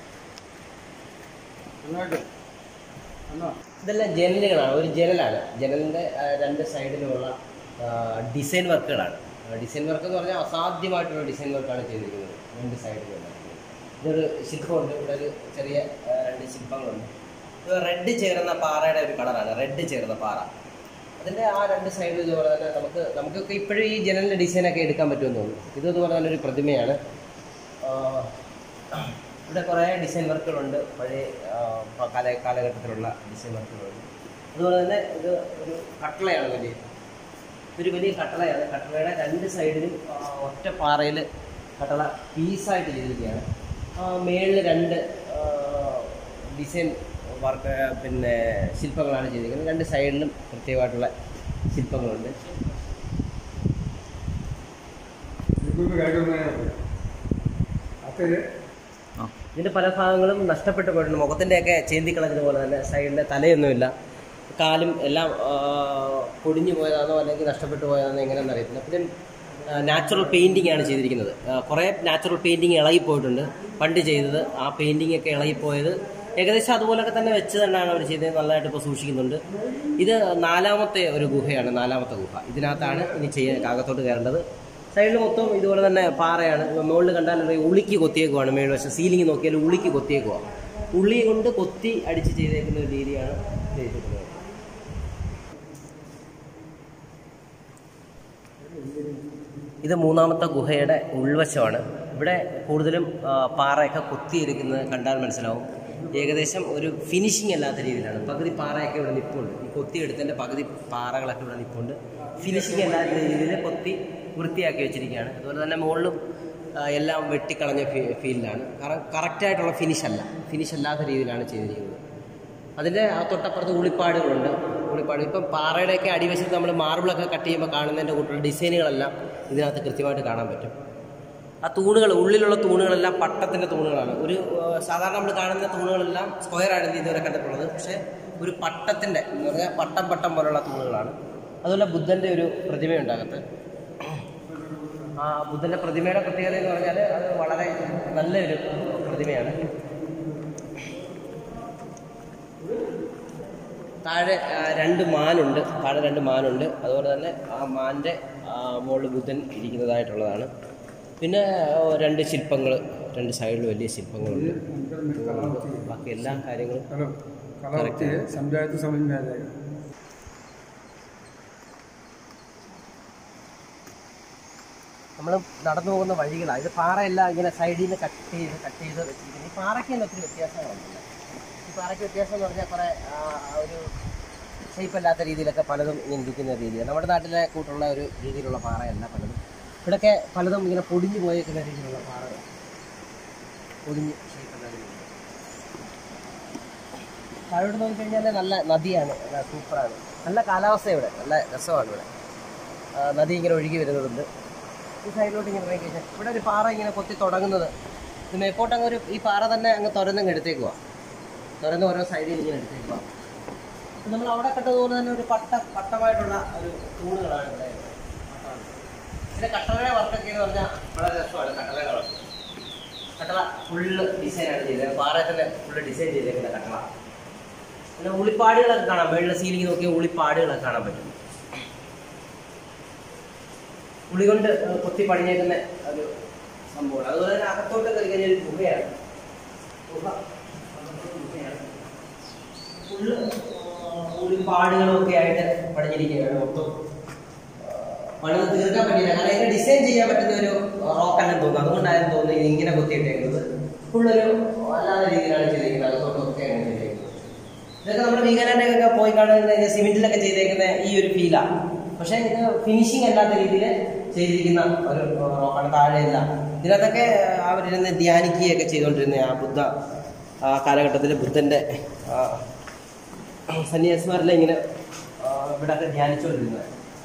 चलना है अन्ना ഇതെല്ലാം ജനലുകളാണ് ഒരു ജനലാണ് ജനലിൻ്റെ ആ, രണ്ട് സൈഡിലുമുള്ള ഡിസൈൻ വർക്കുകളാണ് ഡിസൈൻ വർക്ക് എന്ന് പറഞ്ഞാൽ അസാധ്യമായിട്ടുള്ള ഡിസൈൻ വർക്കാണ് ചെയ്തിരിക്കുന്നത് രണ്ട് സൈഡിലുള്ള ഇതൊരു ശില്പമുണ്ട് ഇവിടെ ഒരു ചെറിയ ആ, രണ്ട് ശില്പങ്ങളുണ്ട് ഇത് റെഡ് ചേർന്ന പാറയുടെ ഒരു കളറാണ് റെഡ് ചേർന്ന പാറ അതിൻ്റെ ആ രണ്ട് സൈഡിൽ ഇതുപോലെ തന്നെ നമുക്ക് നമുക്കൊക്കെ ഇപ്പോഴും ഈ ജനലിൻ്റെ ഡിസൈനൊക്കെ എടുക്കാൻ പറ്റുമെന്ന് തോന്നുന്നു ഇത് ഇതുപോലെ തന്നെ ഒരു പ്രതിമയാണ് ആ, ഇവിടെ കുറേ ഡിസൈൻ വർക്കുകളുണ്ട് പഴയ ആ, പ- കാല കാലഘട്ടത്തിലുള്ള ഡിസൈൻ വർക്കുകളുണ്ട് അതുപോലെ തന്നെ ഇത് ഒരു കട്ടളയാണ് വലിയ ഇതൊരു വലിയ കട്ടളയാണ് കട്ടളയുടെ രണ്ട് സൈഡിലും ആ, ഒറ്റ പാറയിൽ കട്ടള പീസായിട്ട് ചെയ്തിരിക്കുകയാണ് മേളിൽ രണ്ട് ഡിസൈൻ വർക്ക് പിന്നെ ശില്പങ്ങളാണ് ചെയ്തിരിക്കുന്നത് രണ്ട് സൈഡിലും പ്രത്യേകമായിട്ടുള്ള ശില്പങ്ങളുണ്ട് बिल्कुल भी गाड़ी में आते हैं ഇതിൻ്റെ പല ഭാഗങ്ങളും നഷ്ടപ്പെട്ടു പോയിട്ടുണ്ട് മുഖത്തിൻ്റെയൊക്കെ ചേന്തിക്കളഞ്ഞ പോലെ തന്നെ സൈഡിലെ തലയൊന്നുമില്ല കാലും എല്ലാം ആ, പൊടിഞ്ഞു പോയതാണോ അല്ലെങ്കിൽ നഷ്ടപ്പെട്ടു പോയതാണോ എങ്ങനെയാണെന്ന് അറിയത്തില്ല പിന്നെ നാച്ചുറൽ പെയിൻറ്റിംഗ് ആണ് ചെയ്തിരിക്കുന്നത് ആ, കുറേ നാച്ചുറൽ പെയിൻറ്റിങ് ഇളകിപ്പോയിട്ടുണ്ട് പണ്ട് ചെയ്തത് ആ പെയിൻറ്റിംഗ് ഒക്കെ ഇളകിപ്പോയത് ഏകദേശം അതുപോലൊക്കെ തന്നെ വെച്ച് തന്നെയാണ് അവർ ചെയ്തത് നല്ലതായിട്ട് ഇപ്പോൾ സൂക്ഷിക്കുന്നുണ്ട് ഇത് നാലാമത്തെ ഒരു ഗുഹയാണ് നാലാമത്തെ ഗുഹ ഇതിനകത്താണ് ഇനി ചെയ്യാൻ കാകത്തോട്ട് കയറേണ്ടത് സൈഡിൽ മൊത്തം ഇതുപോലെ തന്നെ പാറയാണ് മുകളിൽ കണ്ടാൽ അറിയാം ഉളിക്ക് കൊത്തിയേക്കുവാണ് മേൽവശം സീലിംഗ് നോക്കിയാൽ ഉളിക്ക് കൊത്തിയേക്കുവാ ഉള്ളി കൊണ്ട് കൊത്തി അടിച്ച് ചെയ്തേക്കുന്ന ഒരു രീതിയാണ് ചെയ്തിരിക്കുന്നത് ഇത് മൂന്നാമത്തെ ഗുഹയുടെ ഉൾവശമാണ് ഇവിടെ കൂടുതലും ആ, പാറയൊക്കെ കൊത്തിയിരിക്കുന്നത് കണ്ടാൽ മനസ്സിലാവും ഏകദേശം ഒരു ഫിനിഷിംഗ് അല്ലാത്ത രീതിയിലാണ് പകുതി പാറയൊക്കെ ഇവിടെ നിൽപ്പുണ്ട് ഈ കൊത്തിയെടുത്തതിൻ്റെ പകുതി പാറകളൊക്കെ ഇവിടെ നിൽപ്പുണ്ട് ഫിനിഷിംഗ് അല്ലാത്ത രീതിയിൽ കൊത്തി വൃത്തിയാക്കി വെച്ചിരിക്കുകയാണ് അതുപോലെ തന്നെ മുകളിലും ആ, എല്ലാം വെട്ടിക്കളഞ്ഞ ഫീ- ഫീൽഡാണ് കാരണം കറക്റ്റായിട്ടുള്ള ഫിനിഷ് അല്ല ഫിനിഷ് അല്ലാത്ത രീതിയിലാണ് ചെയ്തിരിക്കുന്നത് അതിൻ്റെ ആ തൊട്ടപ്പുറത്ത് ഉളിപ്പാടുകളുണ്ട് ഉളിപ്പാട് ഇപ്പം പാറയുടെയൊക്കെ അടിവശത്ത് നമ്മൾ മാർബിളൊക്കെ കട്ട് ചെയ്യുമ്പോൾ കാണുന്നതിൻ്റെ കൂട്ടുള്ള ഡിസൈനുകളെല്ലാം ഇതിനകത്ത് കൃത്യമായിട്ട് കാണാൻ പറ്റും ആ തൂണുകൾ ഉള്ളിലുള്ള തൂണുകളെല്ലാം പട്ടത്തിൻ്റെ തൂണുകളാണ് ഒരു ആ, സാധാരണ നമ്മൾ കാണുന്ന തൂണുകളെല്ലാം സ്ക്വയർ ആണ് ഇതുവരെ കണ്ടിട്ടുള്ളത് പക്ഷേ ഒരു പട്ടത്തിൻ്റെ എന്ന് പറഞ്ഞാൽ പട്ടം പട്ടം പോലുള്ള തൂണുകളാണ് അതുപോലെ ബുദ്ധൻ്റെ ഒരു പ്രതിമയുണ്ട് അകത്ത് ആ ബുദ്ധൻ്റെ പ്രതിമയുടെ പ്രത്യേകത എന്ന് പറഞ്ഞാൽ അത് വളരെ നല്ലൊരു പ്രതിമയാണ് താഴെ ആ, രണ്ട് മാനുണ്ട് താഴെ രണ്ട് മാനുണ്ട് അതുപോലെ തന്നെ ആ മാൻ്റെ മുകളിൽ ബുദ്ധൻ ഇരിക്കുന്നതായിട്ടുള്ളതാണ് പിന്നെ ആ, രണ്ട് ശില്പങ്ങൾ രണ്ട് സൈഡിൽ വലിയ ശില്പങ്ങളുണ്ട് अंदर में कला होती है ബാക്കി എല്ലാ കാര്യങ്ങളും कला कला होती है समझाए तो समझ में आ जाएगा നമ്മൾ നടന്നു പോകുന്ന വഴികളാണ് ഇത് പാറയെല്ലാം ഇങ്ങനെ സൈഡിൽ നിന്ന് കട്ട് ചെയ്ത് കട്ട് ചെയ്ത് വെച്ചിരിക്കുന്നത് ഈ പാറയ്ക്ക് തന്നെ ഒത്തിരി വ്യത്യാസങ്ങളുണ്ടല്ലോ ഈ പാറയ്ക്ക് വ്യത്യാസം എന്ന് പറഞ്ഞാൽ കുറേ ആ, ആ ഒരു ഷേപ്പ് അല്ലാത്ത രീതിയിലൊക്കെ പലതും ഇങ്ങനെ ഇരിക്കുന്ന രീതിയാണ് നമ്മുടെ നാട്ടിലെ കൂട്ടുള്ള ഒരു രീതിയിലുള്ള പാറയല്ല പലതും ഇവിടെയൊക്കെ പലതും ഇങ്ങനെ പൊടിഞ്ഞു പോയേക്കുന്ന രീതിയിലുള്ള പാറകൾ പൊടിഞ്ഞ് ഷേപ്പ് അല്ലാത്ത രീതിയിൽ താഴോട്ട് നോക്കിക്കഴിഞ്ഞാൽ നല്ല നദിയാണ് നല്ല സൂപ്പറാണ് നല്ല കാലാവസ്ഥ ഇവിടെ നല്ല രസമാണ് ഇവിടെ ആ, നദി ഇങ്ങനെ ഒഴുകി വരുന്നതുണ്ട് ഈ സൈഡിലോട്ട് ഇങ്ങനെ ഇറങ്ങി കഴിഞ്ഞാൽ ഇവിടെ ഒരു പാറ ഇങ്ങനെ കൊത്തി തുടങ്ങുന്നത് ഇത് മേപ്പോട്ട് അങ്ങ് ഒരു ഈ പാറ തന്നെ അങ്ങ് തുരന്നങ്ങ് എടുത്തേക്കുവാ തുരന്ന് ഓരോ സൈഡിൽ ഇങ്ങനെ എടുത്തേക്കുവാ അപ്പോൾ നമ്മൾ അവിടെ കണ്ടതുപോലെ തന്നെ ഒരു പട്ട പട്ടമായിട്ടുള്ള ഒരു തൂണുകളാണ് ഇവിടെ ഉള്ളത്. പിന്നെ കട്ടളയുടെ വർക്കൊക്കെ എന്ന് പറഞ്ഞാൽ വളരെ രസമാണ് കട്ടളയുടെ വർക്ക് കട്ടള ഫുള്ള് ഡിസൈനാണ് ചെയ്തത് പാറയിൽ തന്നെ ഫുള്ള് ഡിസൈൻ ചെയ്തേക്കുന്ന കട്ടള പിന്നെ ഉളിപ്പാടുകളൊക്കെ കാണാം മേളിലെ സീലിംഗ് നോക്കിയാൽ ഉളിപ്പാടുകളൊക്കെ കാണാൻ പറ്റും ഉളി കൊണ്ട് കൊത്തി പണിഞ്ഞേക്കുന്ന ഒരു സംഭവമാണ് അതുപോലെ തന്നെ അകത്തോട്ട് കയറി കഴിഞ്ഞാൽ ഒരു ഗുഹയാണ് ഗുഹ അകത്തോട്ട് ഗുഹയാണ് ഫുള്ള് ഉളിപ്പാടുകളും ഒക്കെ ആയിട്ട് പണിഞ്ഞിരിക്കുകയാണ് മൊത്തം പണിത് തീർക്കാൻ പറ്റില്ല കാരണം ഇതിനെ ഡിസൈൻ ചെയ്യാൻ പറ്റുന്ന ഒരു റോക്കല്ലെന്ന് തോന്നുന്നു അതുകൊണ്ടായിരുന്നു തോന്നുന്നത് ഇത് ഇങ്ങനെ കൊത്തിയിട്ടേക്കുന്നത് ഫുള്ളൊരു അല്ലാത്ത രീതിയിലാണ് ചെയ്തിരിക്കുന്നത് അകത്തോട്ടൊക്കെ ആണ് ചെയ്തിരിക്കുന്നത് ഇതൊക്കെ നമ്മുടെ വീഗാലാൻഡൊക്കെ പോയി കാണുന്ന സിമെന്റിലൊക്കെ ചെയ്തേക്കുന്ന ഈ ഒരു ഫീലാണ് പക്ഷെ ഇത് ഫിനിഷിംഗ് അല്ലാത്ത രീതിയിൽ ചെയ്തിരിക്കുന്ന ഒരു റോക്കാണ് താഴെയല്ല ഇതിനകത്തൊക്കെ അവരിരുന്ന് ധ്യാനിക്കുകയൊക്കെ ചെയ്തുകൊണ്ടിരുന്ന ആ ബുദ്ധ ആ കാലഘട്ടത്തിൽ ബുദ്ധന്റെ ആ, സന്യാസിമാരെല്ലാം ഇങ്ങനെ ആ, ഇവിടെയൊക്കെ ധ്യാനിച്ചുകൊണ്ടിരുന്നത്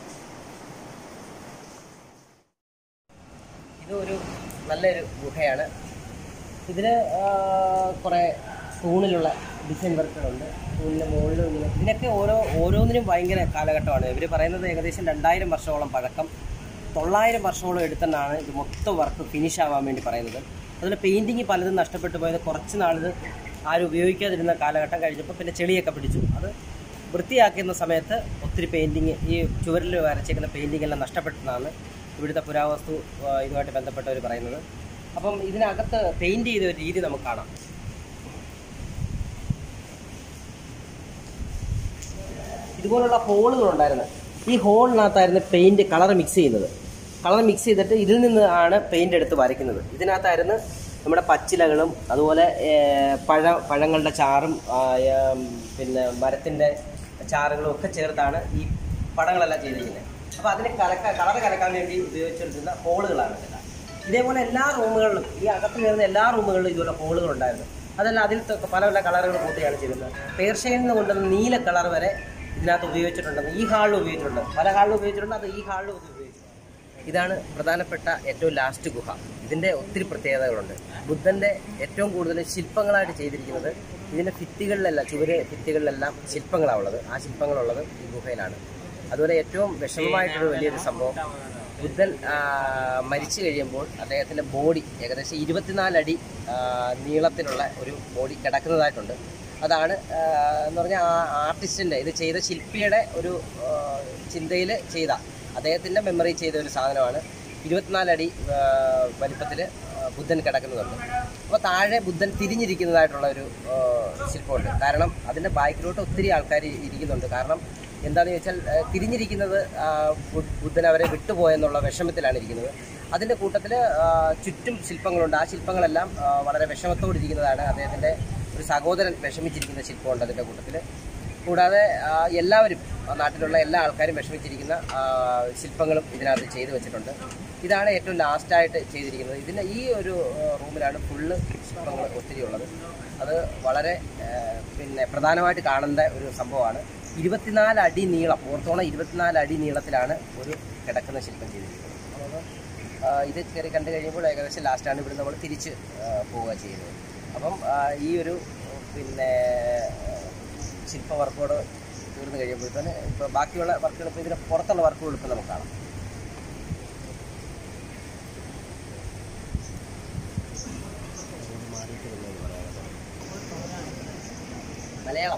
ഇത് ഒരു നല്ലൊരു ഗുഹയാണ് ഇതിൽ കുറേ തൂണിലുള്ള ഡിസൈൻ വർക്കുകളുണ്ട് തൂണിൻ്റെ മുകളിലും ഇങ്ങനെ ഇതിനൊക്കെ ഓരോ ഓരോന്നിനും ഭയങ്കര കാലഘട്ടമാണ് ഇവർ പറയുന്നത് ഏകദേശം രണ്ടായിരം വർഷത്തോളം പഴക്കം തൊള്ളായിരം വർഷത്തോളം എടുത്തെന്നാണ് ഇത് മൊത്തം വർക്ക് ഫിനിഷ് ആവാൻ വേണ്ടി പറയുന്നത് അതുപോലെ പെയിൻറ്റിങ് പലതും നഷ്ടപ്പെട്ടു പോയത് കുറച്ച് നാളിത് ആരും ഉപയോഗിക്കാതിരുന്ന കാലഘട്ടം കഴിഞ്ഞപ്പോൾ പിന്നെ ചെളിയൊക്കെ പിടിച്ചു അത് വൃത്തിയാക്കുന്ന സമയത്ത് ഒത്തിരി പെയിൻറ്റിങ് ഈ ചുവരിൽ വരച്ചേക്കുന്ന പെയിൻറ്റിംഗ് എല്ലാം നഷ്ടപ്പെട്ടെന്നാണ് ഇവിടുത്തെ പുരാവസ്തു ആ, ഇതുമായിട്ട് ബന്ധപ്പെട്ടവർ പറയുന്നത് അപ്പം ഇതിനകത്ത് പെയിൻറ് ചെയ്ത ഒരു രീതി നമുക്ക് കാണാം ഇതുപോലുള്ള ഹോളുകൾ ഉണ്ടായിരുന്നു ഈ ഹോളിനകത്തായിരുന്നു പെയിന്റ് കളർ മിക്സ് ചെയ്യുന്നത് കളർ മിക്സ് ചെയ്തിട്ട് ഇതിൽ നിന്ന് ആണ് പെയിന്റ് എടുത്ത് വരയ്ക്കുന്നത് ഇതിനകത്തായിരുന്നു നമ്മുടെ പച്ചിലകളും അതുപോലെ ഏർ, പഴ പഴങ്ങളുടെ ചാറും ആ, ഏം, പിന്നെ മരത്തിന്റെ ചാറുകളും ഒക്കെ ചേർത്താണ് ഈ പടങ്ങളെല്ലാം ചെയ്തിരിക്കുന്നത് അപ്പോൾ അതിന് കലക്ക കളർ കലക്കാൻ വേണ്ടി ഉപയോഗിച്ചിരുന്ന ഹോളുകളാണ് ഇതെല്ലാം ഇതേപോലെ എല്ലാ റൂമുകളിലും ഈ അകത്ത് കയറുന്ന എല്ലാ റൂമുകളിലും ഇതുപോലെ ഹോളുകൾ ഉണ്ടായിരുന്നു അതല്ല അതിൽ ത- പല പല കളറുകൾ കൂട്ടിയാണ് ചെയ്യുന്നത് പേർഷ്യയിൽ നിന്ന് കൊണ്ടുവന്ന നീല കളർ വരെ ഇതിനകത്ത് ഉപയോഗിച്ചിട്ടുണ്ടെന്ന് ഈ ഹാളിൽ ഉപയോഗിച്ചിട്ടുണ്ട് പല ഹാളിലും ഉപയോഗിച്ചിട്ടുണ്ട് അത് ഈ ഹാളിലും ഇത് ഉപയോഗിച്ചിട്ടുണ്ട് ഇതാണ് പ്രധാനപ്പെട്ട ഏറ്റവും ലാസ്റ്റ് ഗുഹ ഇതിൻ്റെ ഒത്തിരി പ്രത്യേകതകളുണ്ട് ബുദ്ധൻ്റെ ഏറ്റവും കൂടുതൽ ശില്പങ്ങളായിട്ട് ചെയ്തിരിക്കുന്നത് ഇതിൻ്റെ ഭിത്തികളിലെല്ലാം ചുവര് ഭിത്തികളിലെല്ലാം ശില്പങ്ങളാണ് ഉള്ളത് ആ ശില്പങ്ങളുള്ളത് ഈ ഗുഹയിലാണ് അതുപോലെ ഏറ്റവും വിഷമമായിട്ടൊരു വലിയൊരു സംഭവം ബുദ്ധൻ ആ, മരിച്ചു കഴിയുമ്പോൾ അദ്ദേഹത്തിൻ്റെ ബോഡി ഏകദേശം ഇരുപത്തിനാല് അടി ആ, നീളത്തിലുള്ള ഒരു ബോഡി കിടക്കുന്നതായിട്ടുണ്ട് അതാണ് ആ, എന്ന് പറഞ്ഞാൽ ആ ആർട്ടിസ്റ്റിൻ്റെ ഇത് ചെയ്ത ശില്പിയുടെ ഒരു ചിന്തയിൽ ചെയ്ത അദ്ദേഹത്തിൻ്റെ മെമ്മറി ചെയ്ത ഒരു സാധനമാണ് ഇരുപത്തിനാലടി വലിപ്പത്തിൽ ബുദ്ധൻ കിടക്കുന്നതുണ്ട് അപ്പോൾ താഴെ ബുദ്ധൻ തിരിഞ്ഞിരിക്കുന്നതായിട്ടുള്ള ഒരു ആ, ശില്പമുണ്ട് കാരണം അതിൻ്റെ ബാക്കിലോട്ട് ഒത്തിരി ആൾക്കാർ ഇരിക്കുന്നുണ്ട് കാരണം എന്താണെന്ന് ചോദിച്ചാൽ ആ, തിരിഞ്ഞിരിക്കുന്നത് ആ, ബു- ബുദ്ധൻ അവരെ വിട്ടുപോയെന്നുള്ള വിഷമത്തിലാണ് ഇരിക്കുന്നത് അതിൻ്റെ കൂട്ടത്തിൽ ചുറ്റും ശില്പങ്ങളുണ്ട് ആ ശില്പങ്ങളെല്ലാം ആ, വളരെ വിഷമത്തോടെ ഇരിക്കുന്നതാണ് അദ്ദേഹത്തിൻ്റെ ഒരു സഹോദരൻ വിഷമിച്ചിരിക്കുന്ന ശില്പമുണ്ട് അതിൻ്റെ കൂട്ടത്തിൽ കൂടാതെ ആ, എല്ലാവരും ആ നാട്ടിലുള്ള എല്ലാ ആൾക്കാരും വിഷമിച്ചിരിക്കുന്ന ആ, ശില്പങ്ങളും ഇതിനകത്ത് ചെയ്തു വെച്ചിട്ടുണ്ട് ഇതാണ് ഏറ്റവും ലാസ്റ്റായിട്ട് ചെയ്തിരിക്കുന്നത് ഇതിന് ഈ ഒരു ആ, റൂമിലാണ് ഫുള്ള് ശില്പങ്ങൾ ഒത്തിരി ഉള്ളത് അത് വളരെ ആ, പിന്നെ പ്രധാനമായിട്ട് കാണേണ്ട ഒരു സംഭവമാണ് ഇരുപത്തിനാല് അടി നീളം ഓർത്തോണം ഇരുപത്തിനാല് അടി നീളത്തിലാണ് ഒരു കിടക്കുന്ന ശില്പം ചെയ്തിരിക്കുന്നത് അപ്പോൾ ആ, ഇത് കയറി കണ്ടു കഴിയുമ്പോൾ ഏകദേശം ലാസ്റ്റാണ് ഇവിടെ നമ്മൾ തിരിച്ച് ആ, പോവുക ചെയ്യുന്നത് അപ്പം ആ, ഈ ഒരു പിന്നെ ശില്പ വർക്കോട് തീർന്നു കഴിയുമ്പോഴത്തേന് ഇപ്പോൾ ബാക്കിയുള്ള വർക്കുകൾ ഇപ്പോൾ ഇതിന് പുറത്തുള്ള വർക്കുകൾ ഇപ്പോൾ നമുക്ക് കാണാം മലയാളം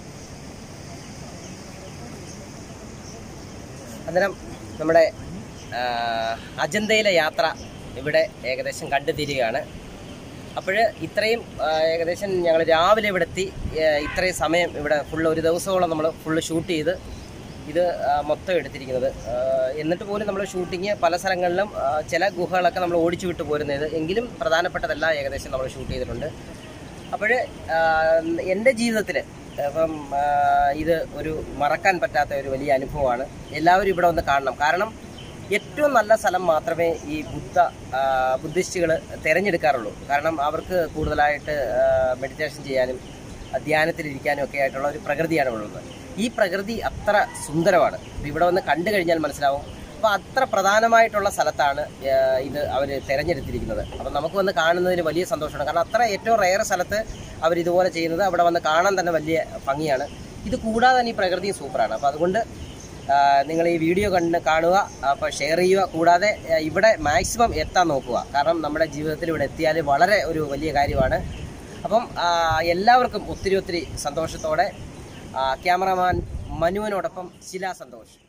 അന്നേരം നമ്മുടെ ആ, അജന്തയിലെ യാത്ര ഇവിടെ ഏകദേശം കണ്ടു തീരുകയാണ് അപ്പോൾ ഇത്രയും ആ, ഏകദേശം ഞങ്ങൾ രാവിലെ ഇവിടെ എത്തി ആ, ഇത്രയും സമയം ഇവിടെ ഫുള്ള് ഒരു ദിവസത്തോളം നമ്മൾ ഫുള്ള് ഷൂട്ട് ചെയ്ത് ഇത് ആ, മൊത്തം എടുത്തിരിക്കുന്നത് ആ, എന്നിട്ട് പോലും നമ്മൾ ഷൂട്ടിങ് പല സ്ഥലങ്ങളിലും ആ, ചില ഗുഹകളൊക്കെ നമ്മൾ ഓടിച്ചു വിട്ട് പോരുന്നത് എങ്കിലും പ്രധാനപ്പെട്ടതെല്ലാം ഏകദേശം നമ്മൾ ഷൂട്ട് ചെയ്തിട്ടുണ്ട് അപ്പോൾ എൻ്റെ ജീവിതത്തിൽ ഇപ്പം ആ, ഇത് ഒരു മറക്കാൻ പറ്റാത്ത ഒരു വലിയ അനുഭവമാണ് എല്ലാവരും ഇവിടെ ഒന്ന് കാണണം കാരണം ഏറ്റവും നല്ല സ്ഥലം മാത്രമേ ഈ ബുദ്ധ ബുദ്ധിസ്റ്റുകൾ തിരഞ്ഞെടുക്കാറുള്ളൂ കാരണം അവർക്ക് കൂടുതലായിട്ട് മെഡിറ്റേഷൻ ചെയ്യാനും ആ, ധ്യാനത്തിലിരിക്കാനും ഒക്കെ ആയിട്ടുള്ള ഒരു പ്രകൃതിയാണ് ഇവിടെ ഉള്ളത് ഈ പ്രകൃതി അത്ര സുന്ദരമാണ് ഇപ്പൊ ഇവിടെ വന്ന് കണ്ടു കഴിഞ്ഞാൽ മനസ്സിലാവും അപ്പോൾ അത്ര പ്രധാനമായിട്ടുള്ള സ്ഥലത്താണ് ആ, ഇത് അവർ തിരഞ്ഞെടുത്തിരിക്കുന്നത് അപ്പം നമുക്ക് വന്ന് കാണുന്നതിന് വലിയ സന്തോഷമാണ് കാരണം അത്ര ഏറ്റവും റയർ സ്ഥലത്ത് അവർ ഇതുപോലെ ചെയ്യുന്നത് അവിടെ വന്ന് കാണാൻ തന്നെ വലിയ ഭംഗിയാണ് ഇത് കൂടാതെ തന്നെ ഈ പ്രകൃതിയും സൂപ്പറാണ് അപ്പോൾ അതുകൊണ്ട് നിങ്ങൾ ഈ വീഡിയോ കണ്ട് കാണുക അപ്പോൾ ഷെയർ ചെയ്യുക കൂടാതെ ആ, ഇവിടെ മാക്സിമം എത്താൻ നോക്കുക കാരണം നമ്മുടെ ജീവിതത്തിൽ ഇവിടെ എത്തിയാൽ വളരെ ഒരു വലിയ കാര്യമാണ് അപ്പം ആ, എല്ലാവർക്കും ഒത്തിരി ഒത്തിരി സന്തോഷത്തോടെ ആ, ക്യാമറമാൻ മനുവിനോടൊപ്പം ശിലാ സന്തോഷ്